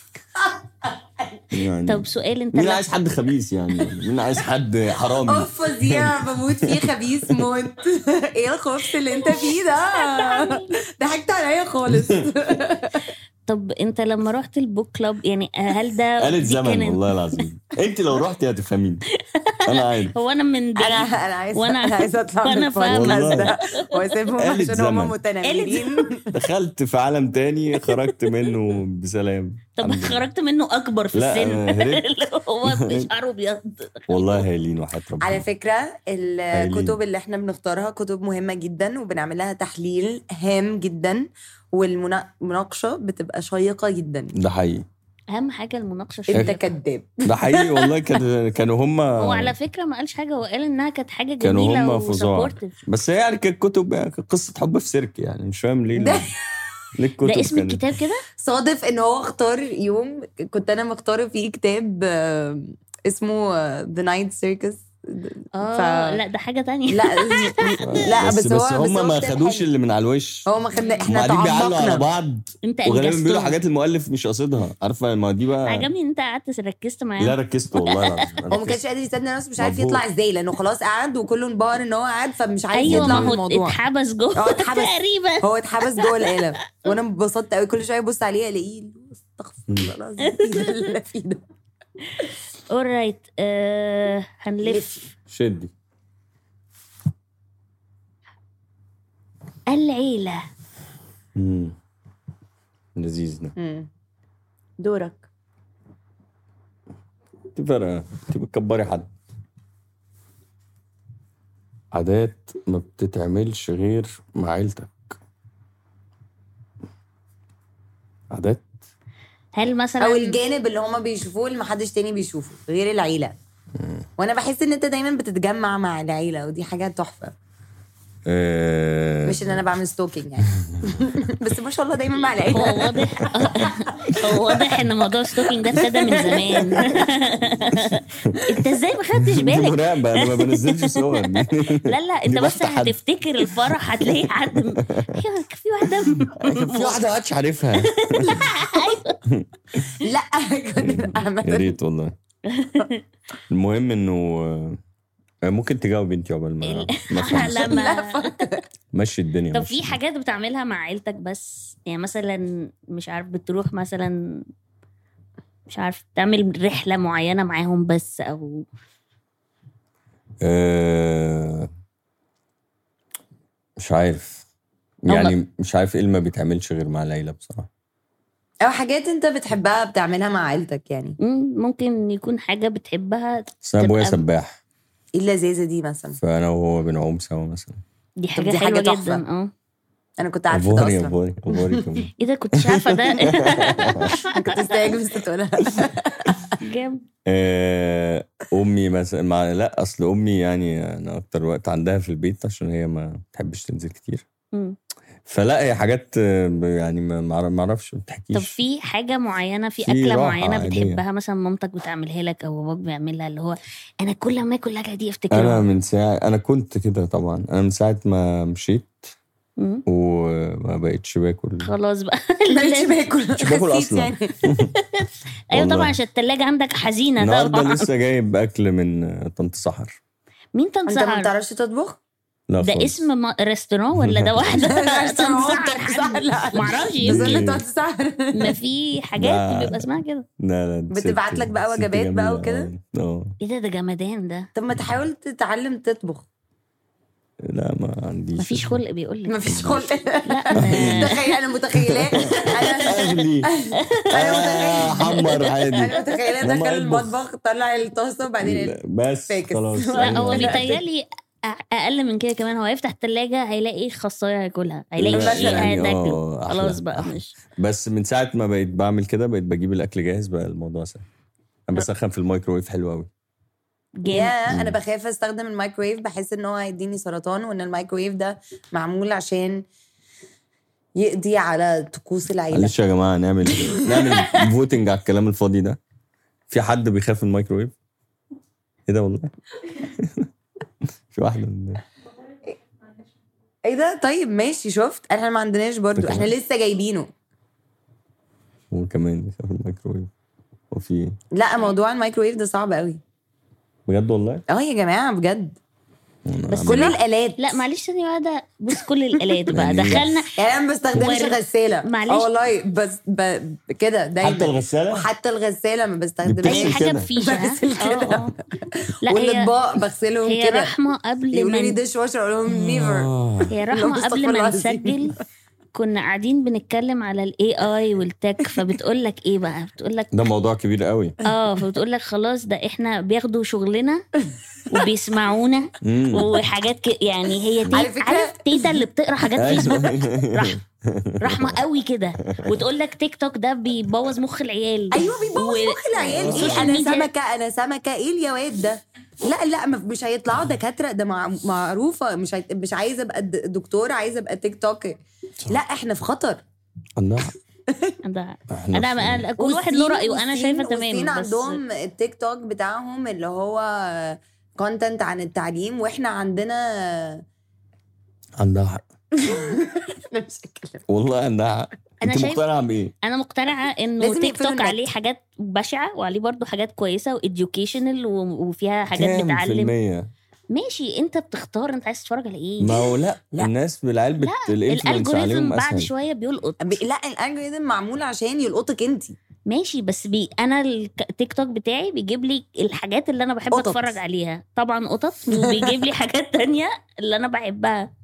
يعني طب سؤال انت مين لا- عايز حد خبيث يعني مين عايز حد حرامي اوف فظيع بموت فيه خبيث موت ايه الخبث اللي انت فيه ده ضحكت عليا خالص طب انت لما رحت البوك كلاب يعني هل ده قالت دي زمن كانت- والله العظيم انت لو رحتي هتفهميني انا عارف هو انا من انا بعيد انا عايزه وأنا- انا عايزه اطلع من وأنا فاهمة. البودكاست ده والله. واسيبهم قالت عشان هم زمن. متنمرين دخلت في عالم تاني خرجت منه بسلام طب الحمد لله. خرجت منه اكبر في لا، السن أنا هربت. اللي هو شعره ابيض والله هايلين وحياة ربنا على فكره الكتب اللي احنا بنختارها كتب مهمه جدا وبنعمل لها تحليل هام جدا والمناقشه بتبقى شيقه جدا ده حقيقي اهم حاجه المناقشه انت الشيقة. كذاب ده حقيقي والله كان كانوا هم هو على فكره ما قالش حاجه هو قال انها كانت حاجه كانوا جميله هم فظاع وسبورتيف بس هي يعني كانت كتب يعني كانت قصه حب في سيرك يعني مش فاهم ليه ده- ليه الكتب ده اسم كانت- الكتاب كده صادف ان هو اختار يوم كنت انا مختاره فيه كتاب آه، اسمه ذا نايت سيركس اه لا ده حاجه تانية لا لا بس, بس, بس, هو هم هو ما كتاب خدوش حلو. اللي من على الوش هو ما خدنا احنا وبعدين بيعلقوا على تعمقنا بعض انت وغالبا بيقولوا انجزتهم حاجات المؤلف مش قاصدها عارفه ما دي بقى عجبني ان انت قعدت ركزت لا معايا ركزت والله العظيم هو ما كانش قادر يصدق نفسه مش عارف مظبوط. يطلع ازاي لانه خلاص قعد وكله انبهر ان هو قعد فمش عارف ايوه يطلع ما من هو الموضوع اتحبس جوه هو اتحبس. تقريبا هو اتحبس جوه القالب وانا انبسطت قوي كل شويه ابص عليه الاقيه استغفر الله العظيم ايه ده اللي أنا فيه ده اورايت آه هنلف شدي العيله مم. لذيذ ده مم. دورك انت فارقه انت بتكبري حد عادات ما بتتعملش غير مع عيلتك عادات هل مثلا او الجانب اللي هما بيشوفوه اللي محدش تاني بيشوفه غير العيله وانا بحس ان انت دايما بتتجمع مع العيله ودي حاجه تحفه آه... مش ان انا بعمل ستوكينج يعني بس ما شاء الله دايما مع هو العيله واضح هو واضح ان موضوع الستوكينج ده ابتدى من زمان انت ازاي ما خدتش دي بالك مراقبه انا ما بنزلش صور دي لا لا انت دي بس بفتح حد. هتفتكر الفرح هتلاقي حد م- ايوه في واحده كان في واحده ما عادش عارفها لا كنت يا عامة ريت والله المهم انه آه، ممكن تجاوب انت عقبال ما ما أخلص. لما مشي الدنيا طب مشي في حاجات بتعملها مع عيلتك بس يعني مثلا مش عارف بتروح مثلا مش عارف تعمل رحلة معينة معاهم بس أو آه، مش عارف يعني مش عارف ايه اللي ما بيتعملش غير مع العيله بصراحه او حاجات انت بتحبها بتعملها مع عيلتك يعني مم، ممكن يكون حاجة بتحبها بس انا ابويا تبقى- سباح ايه اللذاذه دي مثلا فانا وهو بنعوم سوا مثلا دي حاجة دي حاجة حلوة تحفة. جدا اه انا كنت عارفه ده افوري اصلا افوري افوري كمان ايه ده كنتش عارفة ده كنت استعجب بس تقولها جامد آه، امي مثلا مع لا اصل امي يعني انا اكتر وقت عندها في البيت عشان هي ما بتحبش تنزل كتير مم. فلا هي حاجات آه، يعني ما ما ما اعرفش ما بتحكيش طب في حاجة معينة في, في أكلة راحة معينة عادية. بتحبها مثلا مامتك بتعملها لك أو باباك بيعملها اللي هو أنا كل ما آكل الأكلة دي أفتكرها انا من ساعه انا كنت كده طبعا انا من ساعه ما مشيت مم. وما بقتش باكل خلاص بقى مش باكل مش باكل خسيت أصلاً. يعني. ايوه والله. طبعا عشان التلاجة عندك حزينة النهارده طبعا لسه جايب اكل من آه، طنط سحر مين انت ما تنسحر؟ بتعرفش تطبخ؟ لا ده خالص. اسم ما- ريستوران ولا ده واحدة تنسحر لا معرفش بس يمكن اللي تقعد تسحر ما في حاجات لا. بيبقى اسمها كده لا لا دي بتبعت ست- لك بقى ست وجبات بقى جميلة. وكده؟ اه آه. ايه ده ده جمدان ده طب ما تحاول تتعلم تطبخ لا ما عنديش مفيش خلق بيقول لك مفيش خلق لا أنا- تخيل انا متخيلاه انا اغلي انا حمر متخيلاه عادي انا متخيلاه لما دخل يطبخ. المطبخ طلع الطاسه وبعدين بس فاكس. خلاص لا هو أيوة. بيتهيألي أ- اقل من كده كمان هو يفتح التلاجة هيلاقي خاصية هياكلها هيلاقي مثلاً شيء يعني هتاكله آه، أحلى. خلاص بقى مش بس من ساعه ما بقيت بعمل كده بقيت بجيب الاكل جاهز بقى الموضوع سهل انا بسخن في الميكروويف حلو قوي جامد يا انا بخاف استخدم الميكرويف بحس ان هو هيديني سرطان وان الميكرويف ده معمول عشان يقضي على طقوس العيله معلش يا جماعه نعمل نعمل فوتنج على الكلام الفاضي ده في حد بيخاف من الميكروويف ايه ده والله في واحده من ايه ده طيب ماشي شفت احنا ما عندناش برضو فكرة. احنا لسه جايبينه هو كمان بيخاف من الميكروويف وفي إيه؟ لا موضوع الميكرويف ده صعب قوي بجد والله اه يا جماعه بجد بس كل لا- الالات لا معلش ثانية واحدة بص كل الآلات بقى يعني- دخلنا يعني انا ما بستخدمش ور- غساله معلش. اه والله بس ب... كده دايما حتى الغسالة؟ وحتى الغساله ما أي بستخدمهاش حاجة كده. بفيشة ها؟ بغسل اه كده. اه لا هي والاطباق بغسلهم هي كده رحمة قبل يقولوا لي ما ديش واشر اقول لهم نيفر هي لا، رحمة استغفر قبل الله ما العظيم. نسجل كنا قاعدين بنتكلم على الاي اي والتك فبتقول لك ايه بقى بتقول لك ده موضوع كبير قوي اه فبتقول لك خلاص ده احنا بياخدوا شغلنا وبيسمعونا مم. وحاجات ك... يعني هي دي على فكرة- عارف تيتا اللي بتقرا حاجات فيسبوك أيوة. رحمة رحمة قوي كده وتقول لك تيك توك ده بيبوظ مخ العيال ايوه بيبوظ و- مخ العيال ايه والسوشيال انا ميديا- سمكه انا سمكه ايه اليواد ده لا لا ما- مش هيطلعوا دكاتره ده مع- معروفه مش هيت... مش عايزه ابقى د- دكتور عايزه ابقى تيك توكر لا احنا في خطر عندها حق. ده إحنا انا في- أنا- كل واحد له والصين- رايه وانا والصين- شايفه والصين تمام بس عندهم التيك توك بتاعهم اللي هو كونتنت عن التعليم واحنا عندنا عندها حق أنا مش هتكلم. والله عندها حق أنا انت شايف- مقتنعه بايه؟ انا مقتنعه انه لازم تيك يقفلوا توك النت. عليه حاجات بشعه وعليه برضو حاجات كويسه واديوكيشنال وفيها حاجات كام في بتعلم المية؟ ماشي انت بتختار انت عايز تتفرج على ايه ما هو لا, لا. الناس بالعيال بت... الانفلونس الالجوريزم عليهم بعد اسهل شويه بيلقط ب- لا الالجوريزم معمول عشان يلقطك انت ماشي بس بي انا التيك توك بتاعي بيجيب لي الحاجات اللي انا بحب قطط. اتفرج عليها طبعا قطط وبيجيب لي حاجات تانية اللي انا بحبها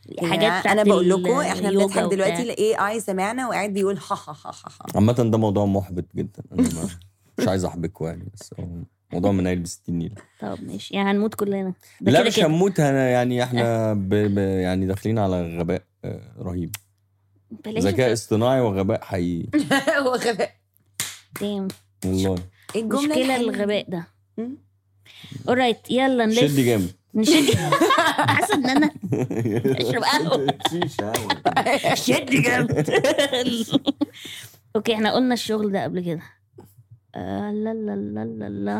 حاجات يعني بتاعت انا بقول لكم احنا اليوجا بنضحك دلوقتي وبتاع. الاي اي سمعنا وقاعد بيقول ها ها ها ها ها عامة ده موضوع محبط جدا انا ما- مش عايز احبكه يعني بس هو موضوع من عيل ب 60 نيله طب ماشي يعني هنموت كلنا ده لا كده مش كده. هنموت انا يعني احنا ب... ب... يعني داخلين على غباء آه، رهيب بلاش ذكاء اصطناعي وغباء حقيقي هو غباء دام. والله ايه الجمله مشكلة الحلوة دي؟ الغباء ده مم. اورايت يلا نلف شدي جامد نشد حاسه ان انا اشرب قهوه شيشة يعني. شد جامد اوكي احنا قلنا الشغل ده قبل كده آه لا لا لا لا لا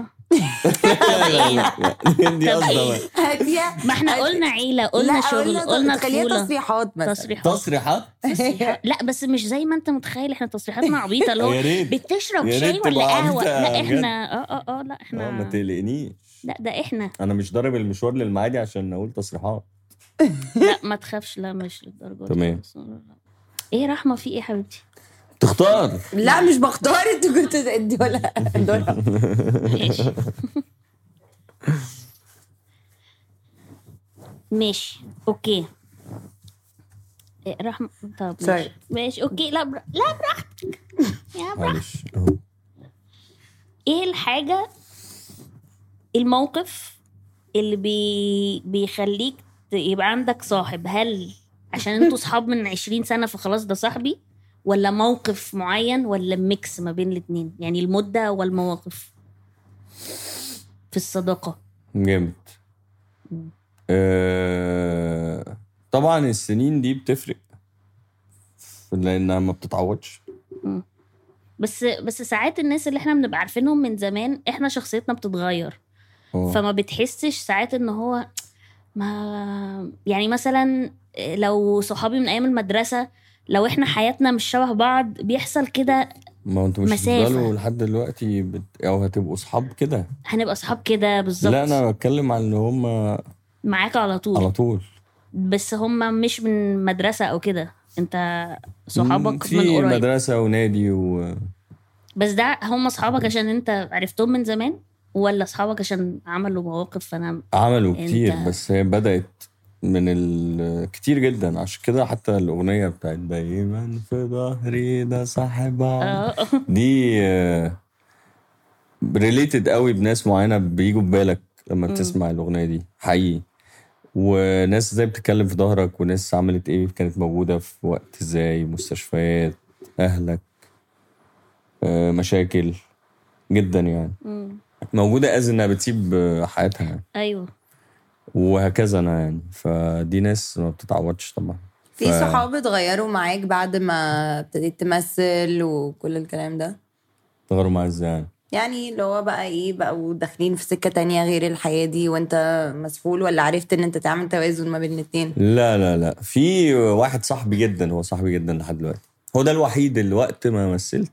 دي طب قصدها إيه؟ بقى. هاديه ما احنا قلنا عيله قلنا لا شغل قلنا خليها طفوله تصريحات مثلا تصريحات تصريحات تصريحات. لا بس مش زي ما انت متخيل احنا تصريحاتنا عبيطه اللي هو يا ريت بتشرب يا شاي ريت ولا تبقى قهوه عبيطة لا بجد. احنا اه اه اه لا اه ما احنا تقلقنيش لا ده احنا انا مش ضارب المشوار للمعادي عشان اقول تصريحات لا ما تخافش لا مش للدرجه دي. تمام. ايه رحمه في ايه يا حبيبتي تختار لا مش بختار انت كنت تدي ولا دول ماشي ماشي اوكي إيه رحمة طب ماشي Sorry. ماشي اوكي لا بر... لا براحتك يا براحتك معلش ايه الحاجة الموقف اللي بي... بيخليك ت- يبقى عندك صاحب هل عشان انتوا صحاب من 20 سنة فخلاص ده صاحبي ولا موقف معين ولا ميكس ما بين الاتنين يعني المدة والمواقف في الصداقة جامد آه، طبعا السنين دي بتفرق لانها ما بتتعوضش بس بس ساعات الناس اللي احنا بنبقى عارفينهم من زمان احنا شخصيتنا بتتغير اه. فما بتحسش ساعات ان هو ما يعني مثلا لو صحابي من ايام المدرسه لو احنا حياتنا مش شبه بعض بيحصل كده ما هو انتوا مش مسافة. هتفضلوا لحد دلوقتي بت... او هتبقوا اصحاب كده هنبقى اصحاب كده بالظبط لا انا بتكلم عن ان هم معاك على طول على طول بس هم مش من مدرسه او كده انت صحابك في من قريب مدرسه ونادي و... بس ده هم اصحابك عشان انت عرفتهم من زمان ولا اصحابك عشان عملوا مواقف فانا عملوا انت- كتير بس هي بدأت من ال... كتير جدا عشان كده حتى الأغنية بتاعت دايما في ظهري ده صاحب عمري اه دي ريليتد قوي بناس معينة بيجوا في بالك لما مم. بتسمع الأغنية دي حقيقي وناس ازاي بتتكلم في ظهرك وناس عملت ايه كانت موجودة في وقت ازاي مستشفيات أهلك آه، مشاكل جدا يعني مم. موجودة از انها بتسيب آه، حياتها يعني. ايوه وهكذا انا يعني فدي ناس ما بتتعوضش طبعا في ف- صحاب اتغيروا معاك بعد ما ابتديت تمثل وكل الكلام ده تغيروا معايا ازاي يعني يعني اللي هو بقى ايه بقوا داخلين في سكة تانية غير الحياة دي وانت مسحول ولا عرفت ان انت تعمل توازن ما بين الاتنين لا لا لا في واحد صاحبي جدا هو صاحبي جدا لحد دلوقتي هو ده الوحيد اللي وقت ما مثلت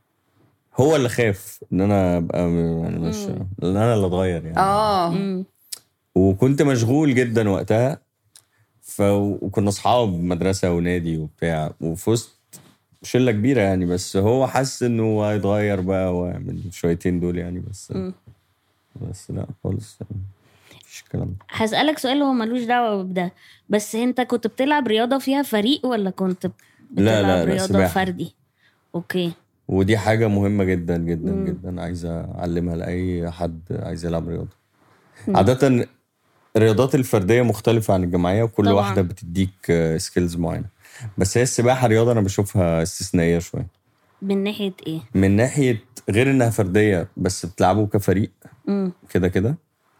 هو اللي خاف ان انا ابقى يعني مش مم. ان انا اللي اتغير يعني اه مم. وكنت مشغول جدا وقتها ف وكنا اصحاب مدرسه ونادي وبتاع وفي وسط شله كبيره يعني بس هو حس انه هيتغير بقى ويعمل شويتين دول يعني بس مم. بس لا خالص يعني مفيش الكلام ده هسألك سؤال هو ملوش دعوة بده بس انت كنت بتلعب رياضة فيها فريق ولا كنت بتلعب لا، لا، رياضة سباحة. فردي اوكي ودي حاجة مهمة جدا جدا مم. جدا عايزة أعلمها لأي حد عايز يلعب رياضة عادة الرياضات الفردية مختلفة عن الجماعية وكل طبعاً. واحدة بتديك سكيلز معينة بس هي السباحة رياضة أنا بشوفها استثنائية شوية من ناحية ايه من ناحية غير إنها فردية بس بتلعبوا كفريق مم. كده كده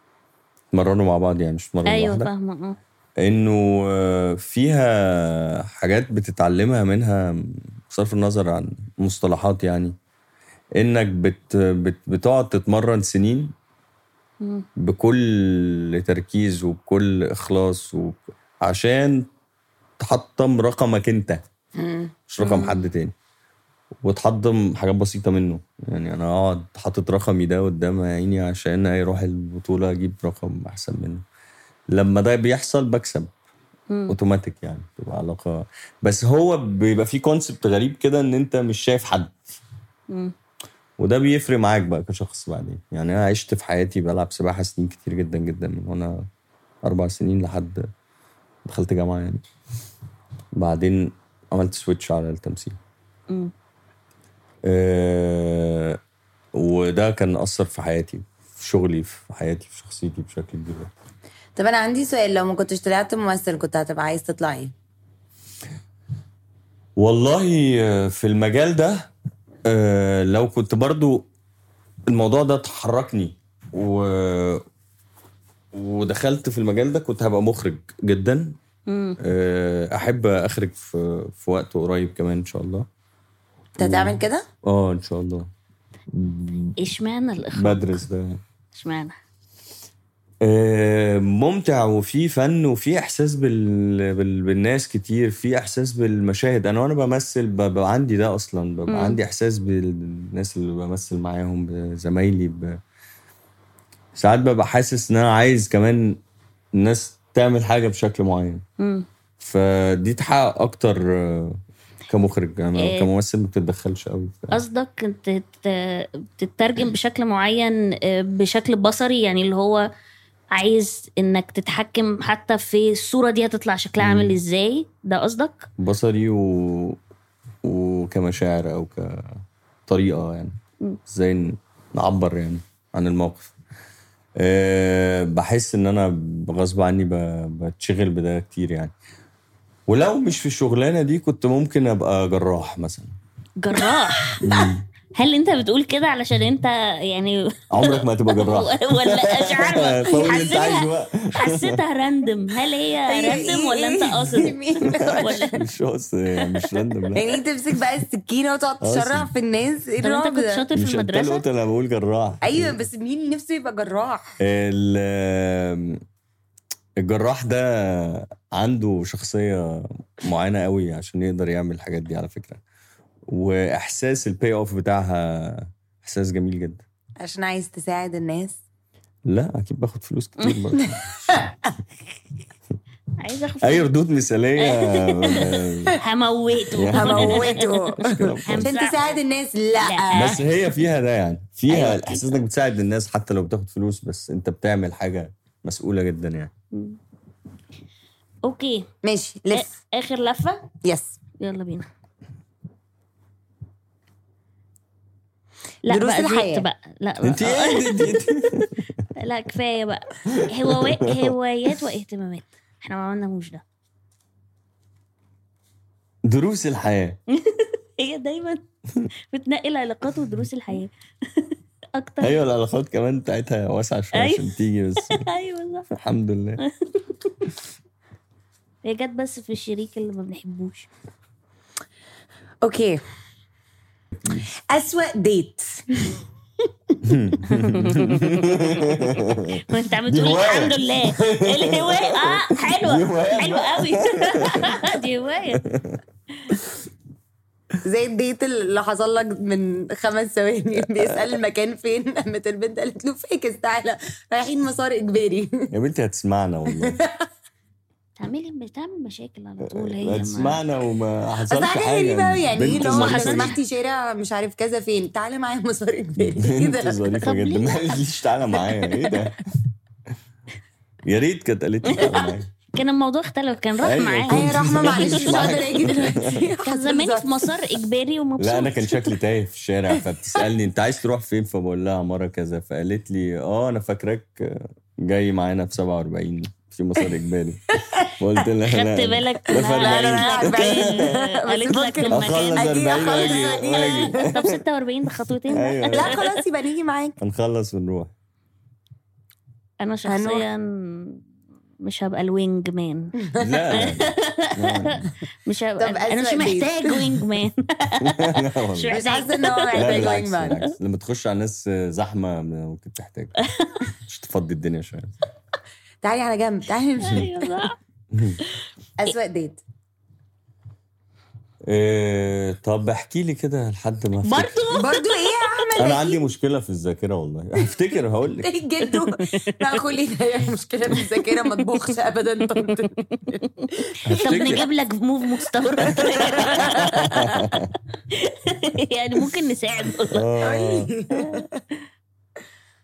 تمرنوا مع بعض يعني مش تمرنوا ايوه لوحدك فاهمة اه انه آه، فيها حاجات بتتعلمها منها بصرف النظر عن مصطلحات يعني انك بت بت بتقعد تتمرن سنين مم. بكل تركيز وبكل اخلاص و... عشان تحطم رقمك انت مم. مش رقم مم. حد تاني وتحطم حاجات بسيطة منه يعني انا اقعد حاطط رقمي ده قدام عيني عشان اروح البطولة اجيب رقم احسن منه لما ده بيحصل بكسب مم. اوتوماتيك يعني تبقى علاقه بس هو بيبقى في كونسبت غريب كده ان انت مش شايف حد مم. وده بيفرق معاك بقى كشخص بعدين يعني انا عشت في حياتي بلعب سباحه سنين كتير جدا جدا من وانا اربع سنين لحد دخلت جامعه يعني بعدين عملت سويتش على التمثيل مم. آه وده كان اثر في حياتي في شغلي في حياتي في شخصيتي بشكل كبير طب انا عندي سؤال لو ما كنتش طلعت ممثل كنت هتبقى عايز تطلع ايه؟ والله آه، في المجال ده آه، لو كنت برضو الموضوع ده تحركني و ودخلت في المجال ده كنت هبقى مخرج جدا مم. آه، احب اخرج في في وقت قريب كمان ان شاء الله انت هتعمل كده؟ اه ان شاء الله اشمعنى الاخراج بدرس ده اشمعنى آه، ممتع وفي فن وفي احساس بال... بال... بالناس كتير في احساس بالمشاهد انا وانا بمثل ببقى عندي ده اصلا ببقى مم. عندي احساس بالناس اللي بمثل معاهم بزمايلي ب... ساعات ببقى حاسس ان انا عايز كمان الناس تعمل حاجه بشكل معين مم. فدي تحقق اكتر آه، كمخرج انا إيه. كممثل ما بتتدخلش قوي قصدك تت- تترجم بشكل معين آه، بشكل بصري يعني اللي هو عايز انك تتحكم حتى في الصورة دي هتطلع شكلها عامل ازاي ده قصدك بصري و... وكمشاعر او كطريقه يعني مم. ازاي نعبر يعني عن الموقف أه بحس ان انا غصب عني ب- بتشغل بده كتير يعني ولو مش في الشغلانه دي كنت ممكن ابقى جراح مثلا جراح هل انت بتقول كده علشان انت يعني عمرك ما هتبقى جراح ولا مش عارفه فقول اللي انت عايزه حسيتها بقى حسيتها راندم هل هي راندم ولا انت قاصد ولا مش قص يعني مش راندم لا يعني تمسك بقى السكينه وتقعد أصلاً. تشرح في الناس ايه طب انت الرعب كنت ده؟ شاطر في مش انت اللي المدرسة قلت انا بقول جراح ايوه بس مين نفسه يبقى جراح؟ ال- الجراح ده عنده شخصية معينة قوي عشان يقدر يعمل الحاجات دي على فكرة وإحساس الباي أوف بتاعها إحساس جميل جدا عشان عايز تساعد الناس لا أكيد باخد فلوس كتير برضه عايزه اخد أي ردود مثالية هموته هموته مشكلة عشان خالص. تساعد الناس لا لا. بس هي فيها ده يعني فيها أيوة. الإحساس إنك بتساعد الناس حتى لو بتاخد فلوس بس أنت بتعمل حاجة مسؤولة جدا يعني اوكي ماشي لف اخر لفه يس يلا بينا لا دروس بقى الحياة. زهقت بقى لا بقى. أنت إيه أنت- أنت- لا كفايه بقى هوايات هوايات واهتمامات احنا ما عملناهوش ده دروس الحياة هي دايما بتنقي العلاقات ودروس الحياه اكتر ايوه العلاقات كمان بتاعتها واسعه شويه أيوة. عشان تيجي بس ايوه صح الحمد لله هي جت بس في الشريك اللي ما بنحبوش اوكي أسوأ ديت وانت عم دي تقول هواية. الحمد لله الهوايه اه دي حلوه هواية. حلوه قوي دي هوايه زي الديت اللي حصل لك من خمس ثواني بيسأل المكان فين قامت البنت قالت له فاكس تعالى رايحين مسار إجباري يا بنتي هتسمعنا والله تعملي بتعمل مشاكل على طول هي ما- هتسمعنا وما بس حصلش حاجة حاجه غريبة أوي يعني ايه بنت لو لو ظريفة جدا. سمحتي شارع مش عارف كذا فين تعالى معايا مسار إجباري ايه بنت ده ظريفه طب جدا ليه ما قالتليش تعالى معايا ايه ده يا ريت كانت قالت لي تعالى معايا كان الموضوع اختلف كان راح أيوة، معاه كنت هي رحمة معلش مش معاك. هقدر اجي دلوقتي كان زماني في مسار اجباري ومبسوط لا انا كان شكلي تايه في الشارع فبتسالني انت عايز تروح فين فبقول لها مره كذا فقالت لي اه انا فاكراك جاي معانا في 47 في مسار اجباري قلت لها لا خدت بالك ده في إنها 40. قالت لك بس اخلص المكان أكيد 40 واجي أخلص واجي طب 46 بخطوتين ايوه لا خلاص يبقى نيجي معاك هنخلص ونروح انا شخصيا مش هبقى الوينج مان لا لا مش هبقى طب انا مش أسوأ ديت. محتاج وينج مان لا والله. مش مش حاسة ان هو لا محتاج بالعكس وينج مان بالعكس لما تخش على ناس زحمه ممكن تحتاج مش تفضي الدنيا شويه تعالي على جنب تعالي نمشي ايوه صح أسوأ ديت إيه طب احكي لي كده لحد ما أفتكر. برضه برضو ايه يا احمد انا عندي مشكله في الذاكره والله هفتكر هقول لك ايه جدو لا خلي ده مشكله في الذاكره ما تبخش ابدا طنط طب هفتكر نجيب لك موف مستورد يعني ممكن نساعد والله آه.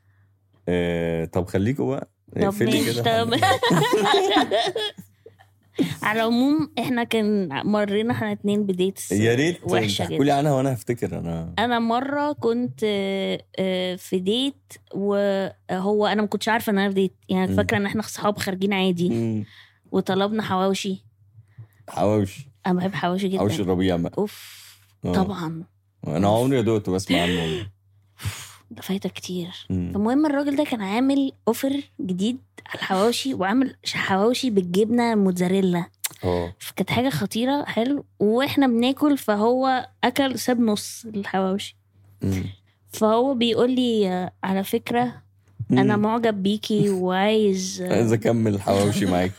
إيه طب خليكوا بقى طب اقفلي ماشي كده طب على العموم احنا كان مرينا احنا اتنين بديتس يا ريت وحشه تحكوا جدا لي عنها وانا هفتكر انا انا مره كنت آه، آه، في ديت وهو انا ما كنتش عارفه ان انا في ديت يعني مم. فاكره ان احنا صحاب خارجين عادي مم. وطلبنا حواوشي حواوشي انا بحب حواوشي جدا حواوشي الربيع بقى اوف آه. طبعا انا عمري دوت بسمع عنه ده فايتك كتير مم. فالمهم الراجل ده كان عامل اوفر جديد على الحواوشي وعامل حواوشي بالجبنه موتزاريلا اه فكانت حاجه خطيره حلو واحنا بناكل فهو اكل ساب نص الحواوشي مم. فهو بيقول لي آه، على فكره انا مم. معجب بيكي وعايز آه، عايز اكمل الحواوشي معاك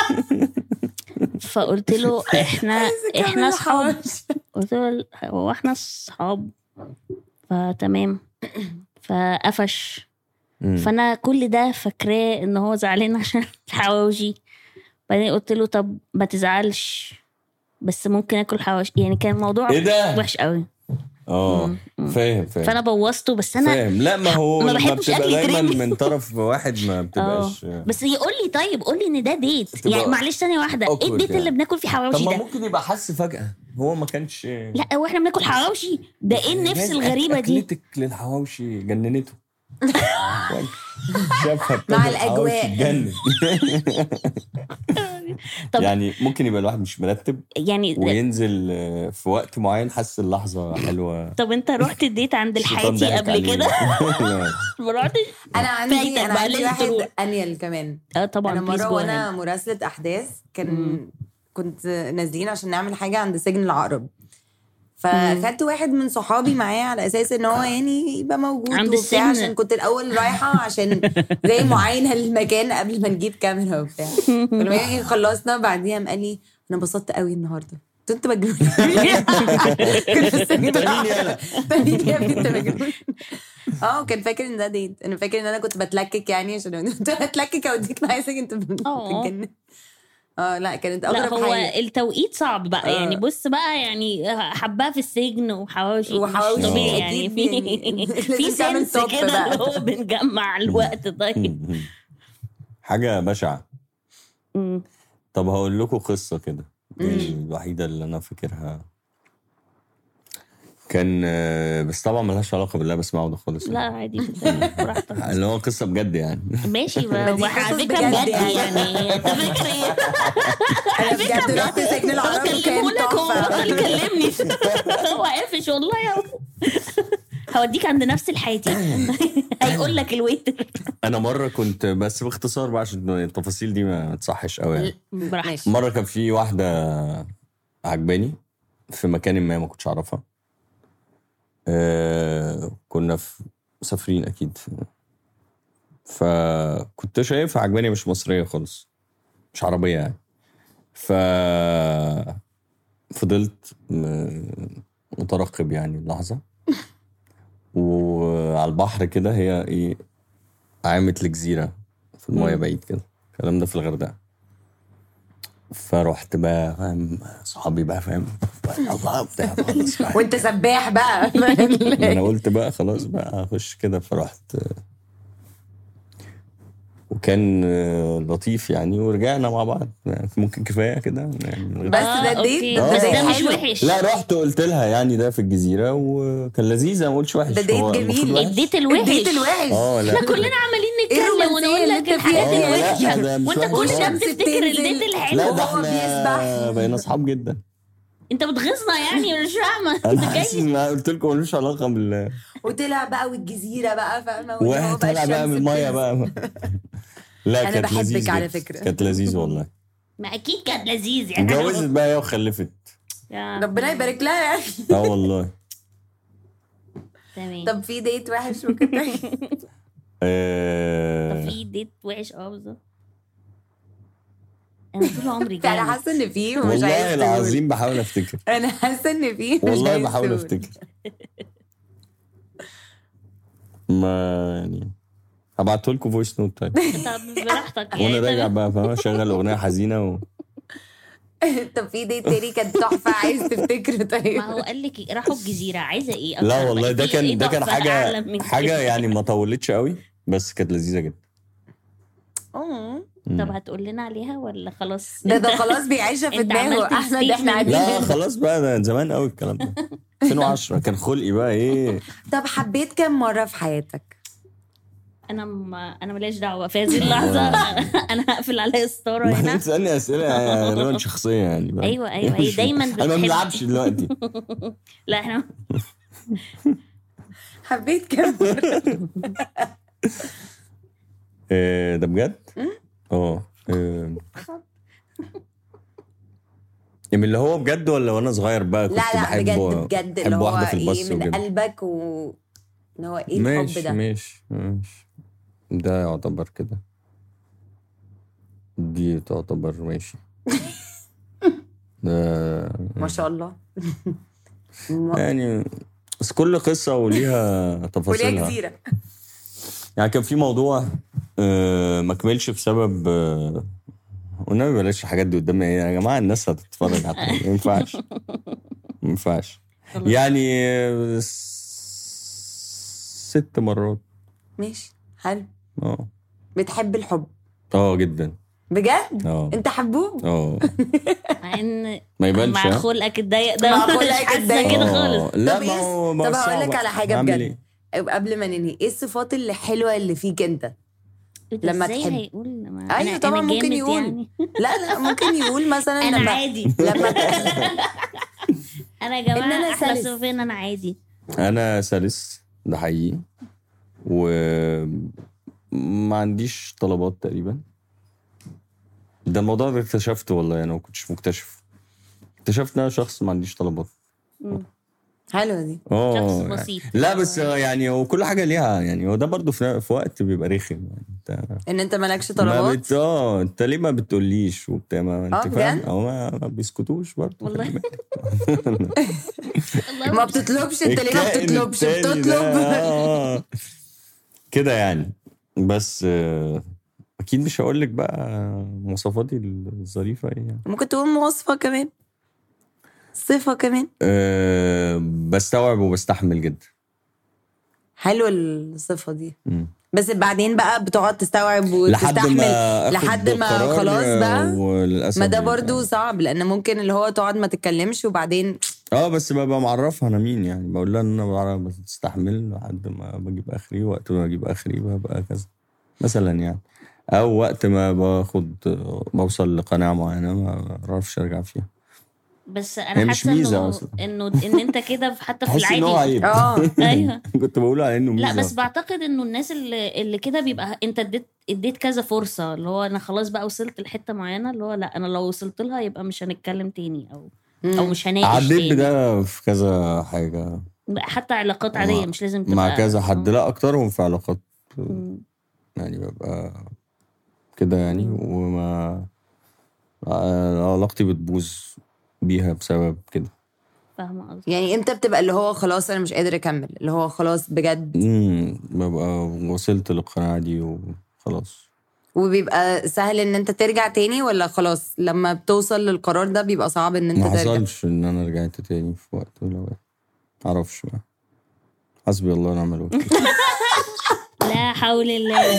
فقلت له احنا احنا كمل اصحاب الحواوشي. قلت له هو احنا اصحاب فتمام فقفش مم. فانا كل ده فاكراه ان هو زعلان عشان الحواوشي بعدين قلت له طب ما تزعلش بس ممكن اكل حواوشي يعني كان الموضوع ايه ده؟ وحش قوي اه مم. مم. فاهم فاهم فانا بوظته بس انا فاهم لا ما هو ما ما بحبش بتبقى أكل دايما كريمي. من طرف واحد ما بتبقاش بس يقول لي طيب قول لي ان ده ديت تبقى يعني معلش ثانيه واحده ايه awkward الديت يعني. اللي بناكل فيه طب حواوشي ما ده ممكن يبقى حس فجأة هو ما كانش لا هو احنا بناكل حواوشي ده ايه النفس جايز الغريبه دي اكلتك للحواوشي جننته شافها مع بتاكل الأجواء. حواوشي اتجنن طب- يعني ممكن يبقى الواحد مش مرتب يعني وينزل آه، في وقت معين حس اللحظة حلوة طب انت رحت الديت عند الشيطان الحياتي ضحك قبل عليه. كده لا. ما رحتش انا عندي فايتك انا بقى، عندي لازم واحد تروح. انيل كمان اه طبعا انا بليز مره جو وانا ahead. مراسله احداث كان مم. كنت نازلين عشان نعمل حاجه عند سجن العقرب فخدت واحد من صحابي معايا على اساس ان هو يعني يبقى موجود عند وبتاع السجن. عشان كنت الاول رايحه عشان زي معاينه للمكان قبل ما نجيب كاميرا وبتاع فلما يعني خلصنا بعديها قام قال لي انا انبسطت قوي النهارده قلت له انت مجنون كنت في السجن انت مين يالا؟ انت مين يا ابني انت مجنون اه كان فاكر ان ده ديت انا فاكر ان انا كنت بتلكك يعني عشان كنت بتلكك اوديك معايا سجن انت اه. بتتجنن اه لا كانت لا اغرب هو حاجه التوقيت صعب بقى آه. يعني بص بقى يعني حباه في السجن وحواوشي وحواوشي مش طبيعي يعني أكيد يعني في لازم في تعمل سنس توب كده بقى. اللي هو بنجمع الوقت طيب حاجة بشعة مم. طب هقول لكم قصة كده دي مم. الوحيدة اللي أنا فاكرها كان آه، بس طبعا ملهاش علاقة بالله بسمعه ده خالص لا عادي جدا براحتك اللي هو قصة بجد يعني ماشي دي وعلى قصص فكره بجد بجد يعني. يعني انت فاكر ايه؟ انا بجد رحت سجن العرب وكان كلمهولك هو تحفه بطل يكلمني هو قافش والله يا هوديك عند نفس الحياتي هيقول لك الويتر أنا مرة كنت بس باختصار بقى عشان التفاصيل دي ما تصحش قوي يعني براحتك ماشي مرة كان في واحدة عجباني في مكان ما ما كنتش أعرفها آه كنا في مسافرين أكيد فكنت شايفها عجباني مش مصرية خالص مش عربية يعني ف فضلت م- مترقب يعني اللحظة وعلى البحر كده هي ايه عامت لجزيرة في المايه مم. بعيد كده الكلام ده في الغردقة فرحت بقى فاهم صحابي بقى فاهم الله بتاع خلاص بقى. وانت سباح بقى انا قلت بقى خلاص بقى اخش كده فرحت وكان آه، لطيف يعني ورجعنا مع بعض يعني ممكن كفايه كده يعني بس ده آه، ديت أوكي. ده بس ديت ده مش حلو وحش لا رحت قلت لها يعني ده في الجزيره وكان لذيذ ما قلتش وحش ده ديت هو جميل. المفروض وحش. اديت الوحش الديت الوحش اه لا احنا كلنا عمالين ايه نتكلم الرومانسية ونقول اللي لك انت فيها الحاجات دي؟ اه الوحشه لا ده مش وانت وحش كل ده خالص. بتفتكر بتنزل. الديت لا الحلو ده وهو احنا بيسبح. بقينا اصحاب جدا انت بتغيظنا يعني مش فاهمه انا انت حاسس جاي ان قلت لكم ملوش علاقه بال وطلع بقى والجزيره بقى فاهمه واللي هو وطلع بقى الشمس من الميه بتنزل. بقى لا أنا كانت بحبك لذيذ على جدا. فكرة. كانت لذيذ والله ما اكيد كان لذيذ يعني اتجوزت بقى هي وخلفت يا- ربنا يبارك لها يعني اه والله تمام طب في ديت وحش وكده طب آه، في ديت وحش اه بالظبط انا طول عمري انا جامد حاسه ان في ومش والله عايز تقول العظيم بحاول افتكر انا حاسه ان في مش والله عايز بحاول تقول. افتكر ما يعني هبعته لكم فويس نوت طيب طب براحتك وانا يعني راجع تمام. بقى فاهم اشغل اغنيه حزينه و... طب في ديت تاني كانت تحفه عايز تفتكره طيب ما هو قال لك راحوا الجزيره عايزه ايه لا أكتر؟ والله ده في إيه كان ده كان تحفة أعلى حاجه من حاجه كده؟ يعني ما طولتش قوي بس كانت لذيذه جدا اه مم. طب هتقول لنا عليها ولا خلاص ده انت- ده خلاص بيعيشها في انت دماغه عملت احمد احنا statement. قاعدين لا هنا. خلاص بقى ده زمان قوي الكلام ده 2010 كان خلقي بقى ايه طب حبيت كم مره في حياتك انا ما انا ماليش دعوه في هذه اللحظه انا هقفل عليا ستاره ما هنا تسالني اسئله يعني غالبا شخصيه يعني بقى. ايوه ايوه هي مش- دايما انا ما بتحب- بنلعبش دلوقتي لا احنا حبيت كم مره آه، ده بجد؟ اه آه. من اللي هو بجد ولا وانا صغير بقى كنت لا لا بحب بجد بجد اللي بحب هو واحده في البص ايه من وكده. قلبك و اللي هو ايه الحب ماشي ده ماشي ماشي ده يعتبر كده دي تعتبر ماشي ده ما شاء الله ما- يعني بس كل قصة وليها وليها تفاصيلها جزيره يعني كان في موضوع آه، ما كملش بسبب آه، والنبي بلاش الحاجات دي قدامنا ايه يا جماعة الناس هتتفرج على ما ينفعش ما ينفعش خلاص. يعني آه، س- ست مرات ماشي حلو اه بتحب الحب اه جدا بجد اه انت حبوب اه مع ان ما يبانش مع ها؟ خلقك الضيق ده مع مش خلقك حاسة الضيق. كده آه، خالص لا طب ما إيه- هو ما هو طب هقول لك صعب. على حاجة أعمل بجد. إيه؟ قبل ما ننهي ايه الصفات الحلوه اللي فيك انت لما لما ازاي تحب. هيقول ما أيوة أنا طبعاً أنا ممكن جامد يقول. يعني. لا لا ممكن يقول مثلا انا لما عادي لما انا يا جماعه إن أنا احلى سلس. صفين انا عادي انا سلس ده حقيقي و ما عنديش طلبات تقريبا ده الموضوع ده اكتشفته والله انا ما كنتش مكتشف اكتشفت ان انا شخص ما عنديش طلبات مم. حلوه دي اه شخص يعني- بسيط لا بس يعني هو كل حاجه ليها يعني هو ده برضه في, في وقت بيبقى رخم يعني انت ان انت مالكش ما طلبات بت... اه انت ليه ما بتقوليش وبتاع ما آه، انت فاهم بجد؟ او ما, ما بيسكتوش برضه والله. خلي بالك. والله ما بتطلبش انت ليه ما الكائن بتطلبش التاني ده، بتطلب آه. كده يعني بس آه، اكيد مش هقول لك بقى مواصفاتي الظريفه ايه يعني ممكن تقول مواصفه كمان صفه كمان أه بستوعب وبستحمل جدا حلوه الصفه دي مم. بس بعدين بقى بتقعد تستوعب لحد وتستحمل ما آخد لحد ما قرار، خلاص بقى وللاسف ما ده بيبقى- برضو صعب لان ممكن اللي هو تقعد ما تتكلمش وبعدين اه بس ببقى معرفها انا مين يعني بقول لها ان انا بعرف بستحمل لحد ما بجيب اخري وقت ما بجيب اخري ببقى كذا مثلا يعني او وقت ما باخد بوصل لقناعه معينه ما بعرفش ارجع فيها بس هي انا مش حاسه ميزة انه أصلاً. انه ان انت كده في- حتى في بحس ان هو العادي عيب اه ايوه كنت بقول على انه ميزه لا بس بعتقد انه الناس اللي اللي كده بيبقى انت اديت اديت كذا فرصه اللي هو انا خلاص بقى وصلت لحته معينه اللي هو لا انا لو وصلت لها يبقى مش هنتكلم تاني او او مش هناقش عديت تاني بده في كذا حاجه حتى علاقات عاديه مع- مش لازم تبقى مع كذا حد لا اكترهم في علاقات مم. يعني ببقى كده يعني وما علاقتي بتبوظ بيها بسبب كده فاهمه قصدي يعني امتى بتبقى اللي هو خلاص انا مش قادر اكمل اللي هو خلاص بجد امم ببقى وصلت للقناعه دي وخلاص وبيبقى سهل ان انت ترجع تاني ولا خلاص لما بتوصل للقرار ده بيبقى صعب ان انت ما ترجع حصلش ان انا رجعت تاني في وقت ولا وقت معرفش بقى حسبي الله ونعم الوكيل لا حول الله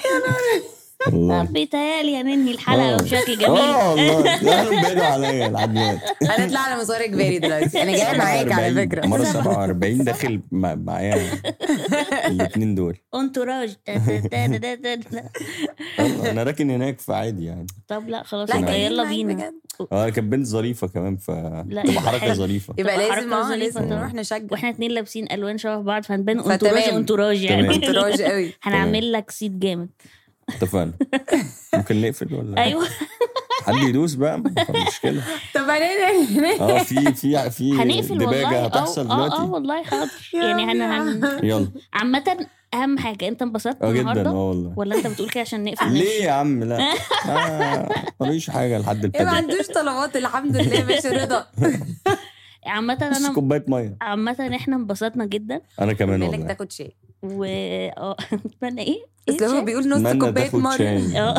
والله طب بيتهيألي هننهي الحلقه آه. بشكل جميل اه والله لا بعيدوا عليا لحد دلوقتي هنطلع على مسار اجباري دلوقتي انا جايه معاك على 47 فكره مرة 47 داخل مع- معايا الاثنين دول انتوراج تا- تا- تا- تا- تا- تا. والله انا راكن هناك فعادي يعني طب لا خلاص لا يبقى جايين يلا معاك بينا بجد. اه كانت بنت ظريفه كمان ف لا، تبقى يبقى حركه حلو. ظريفه يبقى تبقى لازم حركة اه ظريفة لازم طبعا. نروح نشجع واحنا اتنين لابسين الوان شبه بعض فهنبان فتمام. انتوراج انتوراج يعني تمام. انتراج قوي هنعمل لك سيت جامد اتفقنا ممكن نقفل ولا ايوه حد يدوس بقى مشكله طب هنعمل اه في في في هنقفل دباجه والله هتحصل اه اه اه دلوقتي والله حاضر يا يعني هن ربي. هن يلا عامة أهم حاجة أنت انبسطت اه جدا النهاردة اه والله ولا أنت بتقول كده عشان نقفل ليه يا عم لا آه، ماليش حاجه لحد ايه ما الفجر عندوش طلبات الحمد لله ماشي رضا عامة بس أنا كوبايه ميه عامة احنا انبسطنا جدا انا كمان بالك والله تاخد شيء و اه اتمنى ايه؟ بس إيه هو شاي؟ بيقول نص اتمنى كوبايه تاخد ميه شاي اه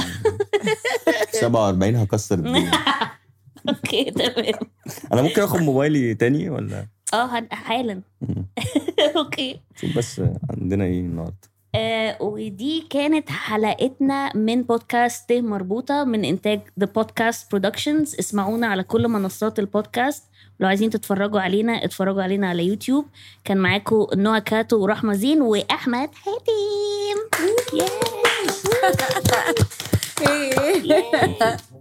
47 هكسر الدنيا اوكي تمام انا ممكن اخد موبايلي تاني ولا اه هن- حالا مم. اوكي شوف بس عندنا ايه النهارده آه ودي كانت حلقتنا من بودكاست ته مربوطة من إنتاج The Podcast Productions اسمعونا على كل منصات البودكاست لو عايزين تتفرجوا علينا اتفرجوا علينا على يوتيوب كان معاكم نوع كاتو ورحمة زين وأحمد حاتم إيه.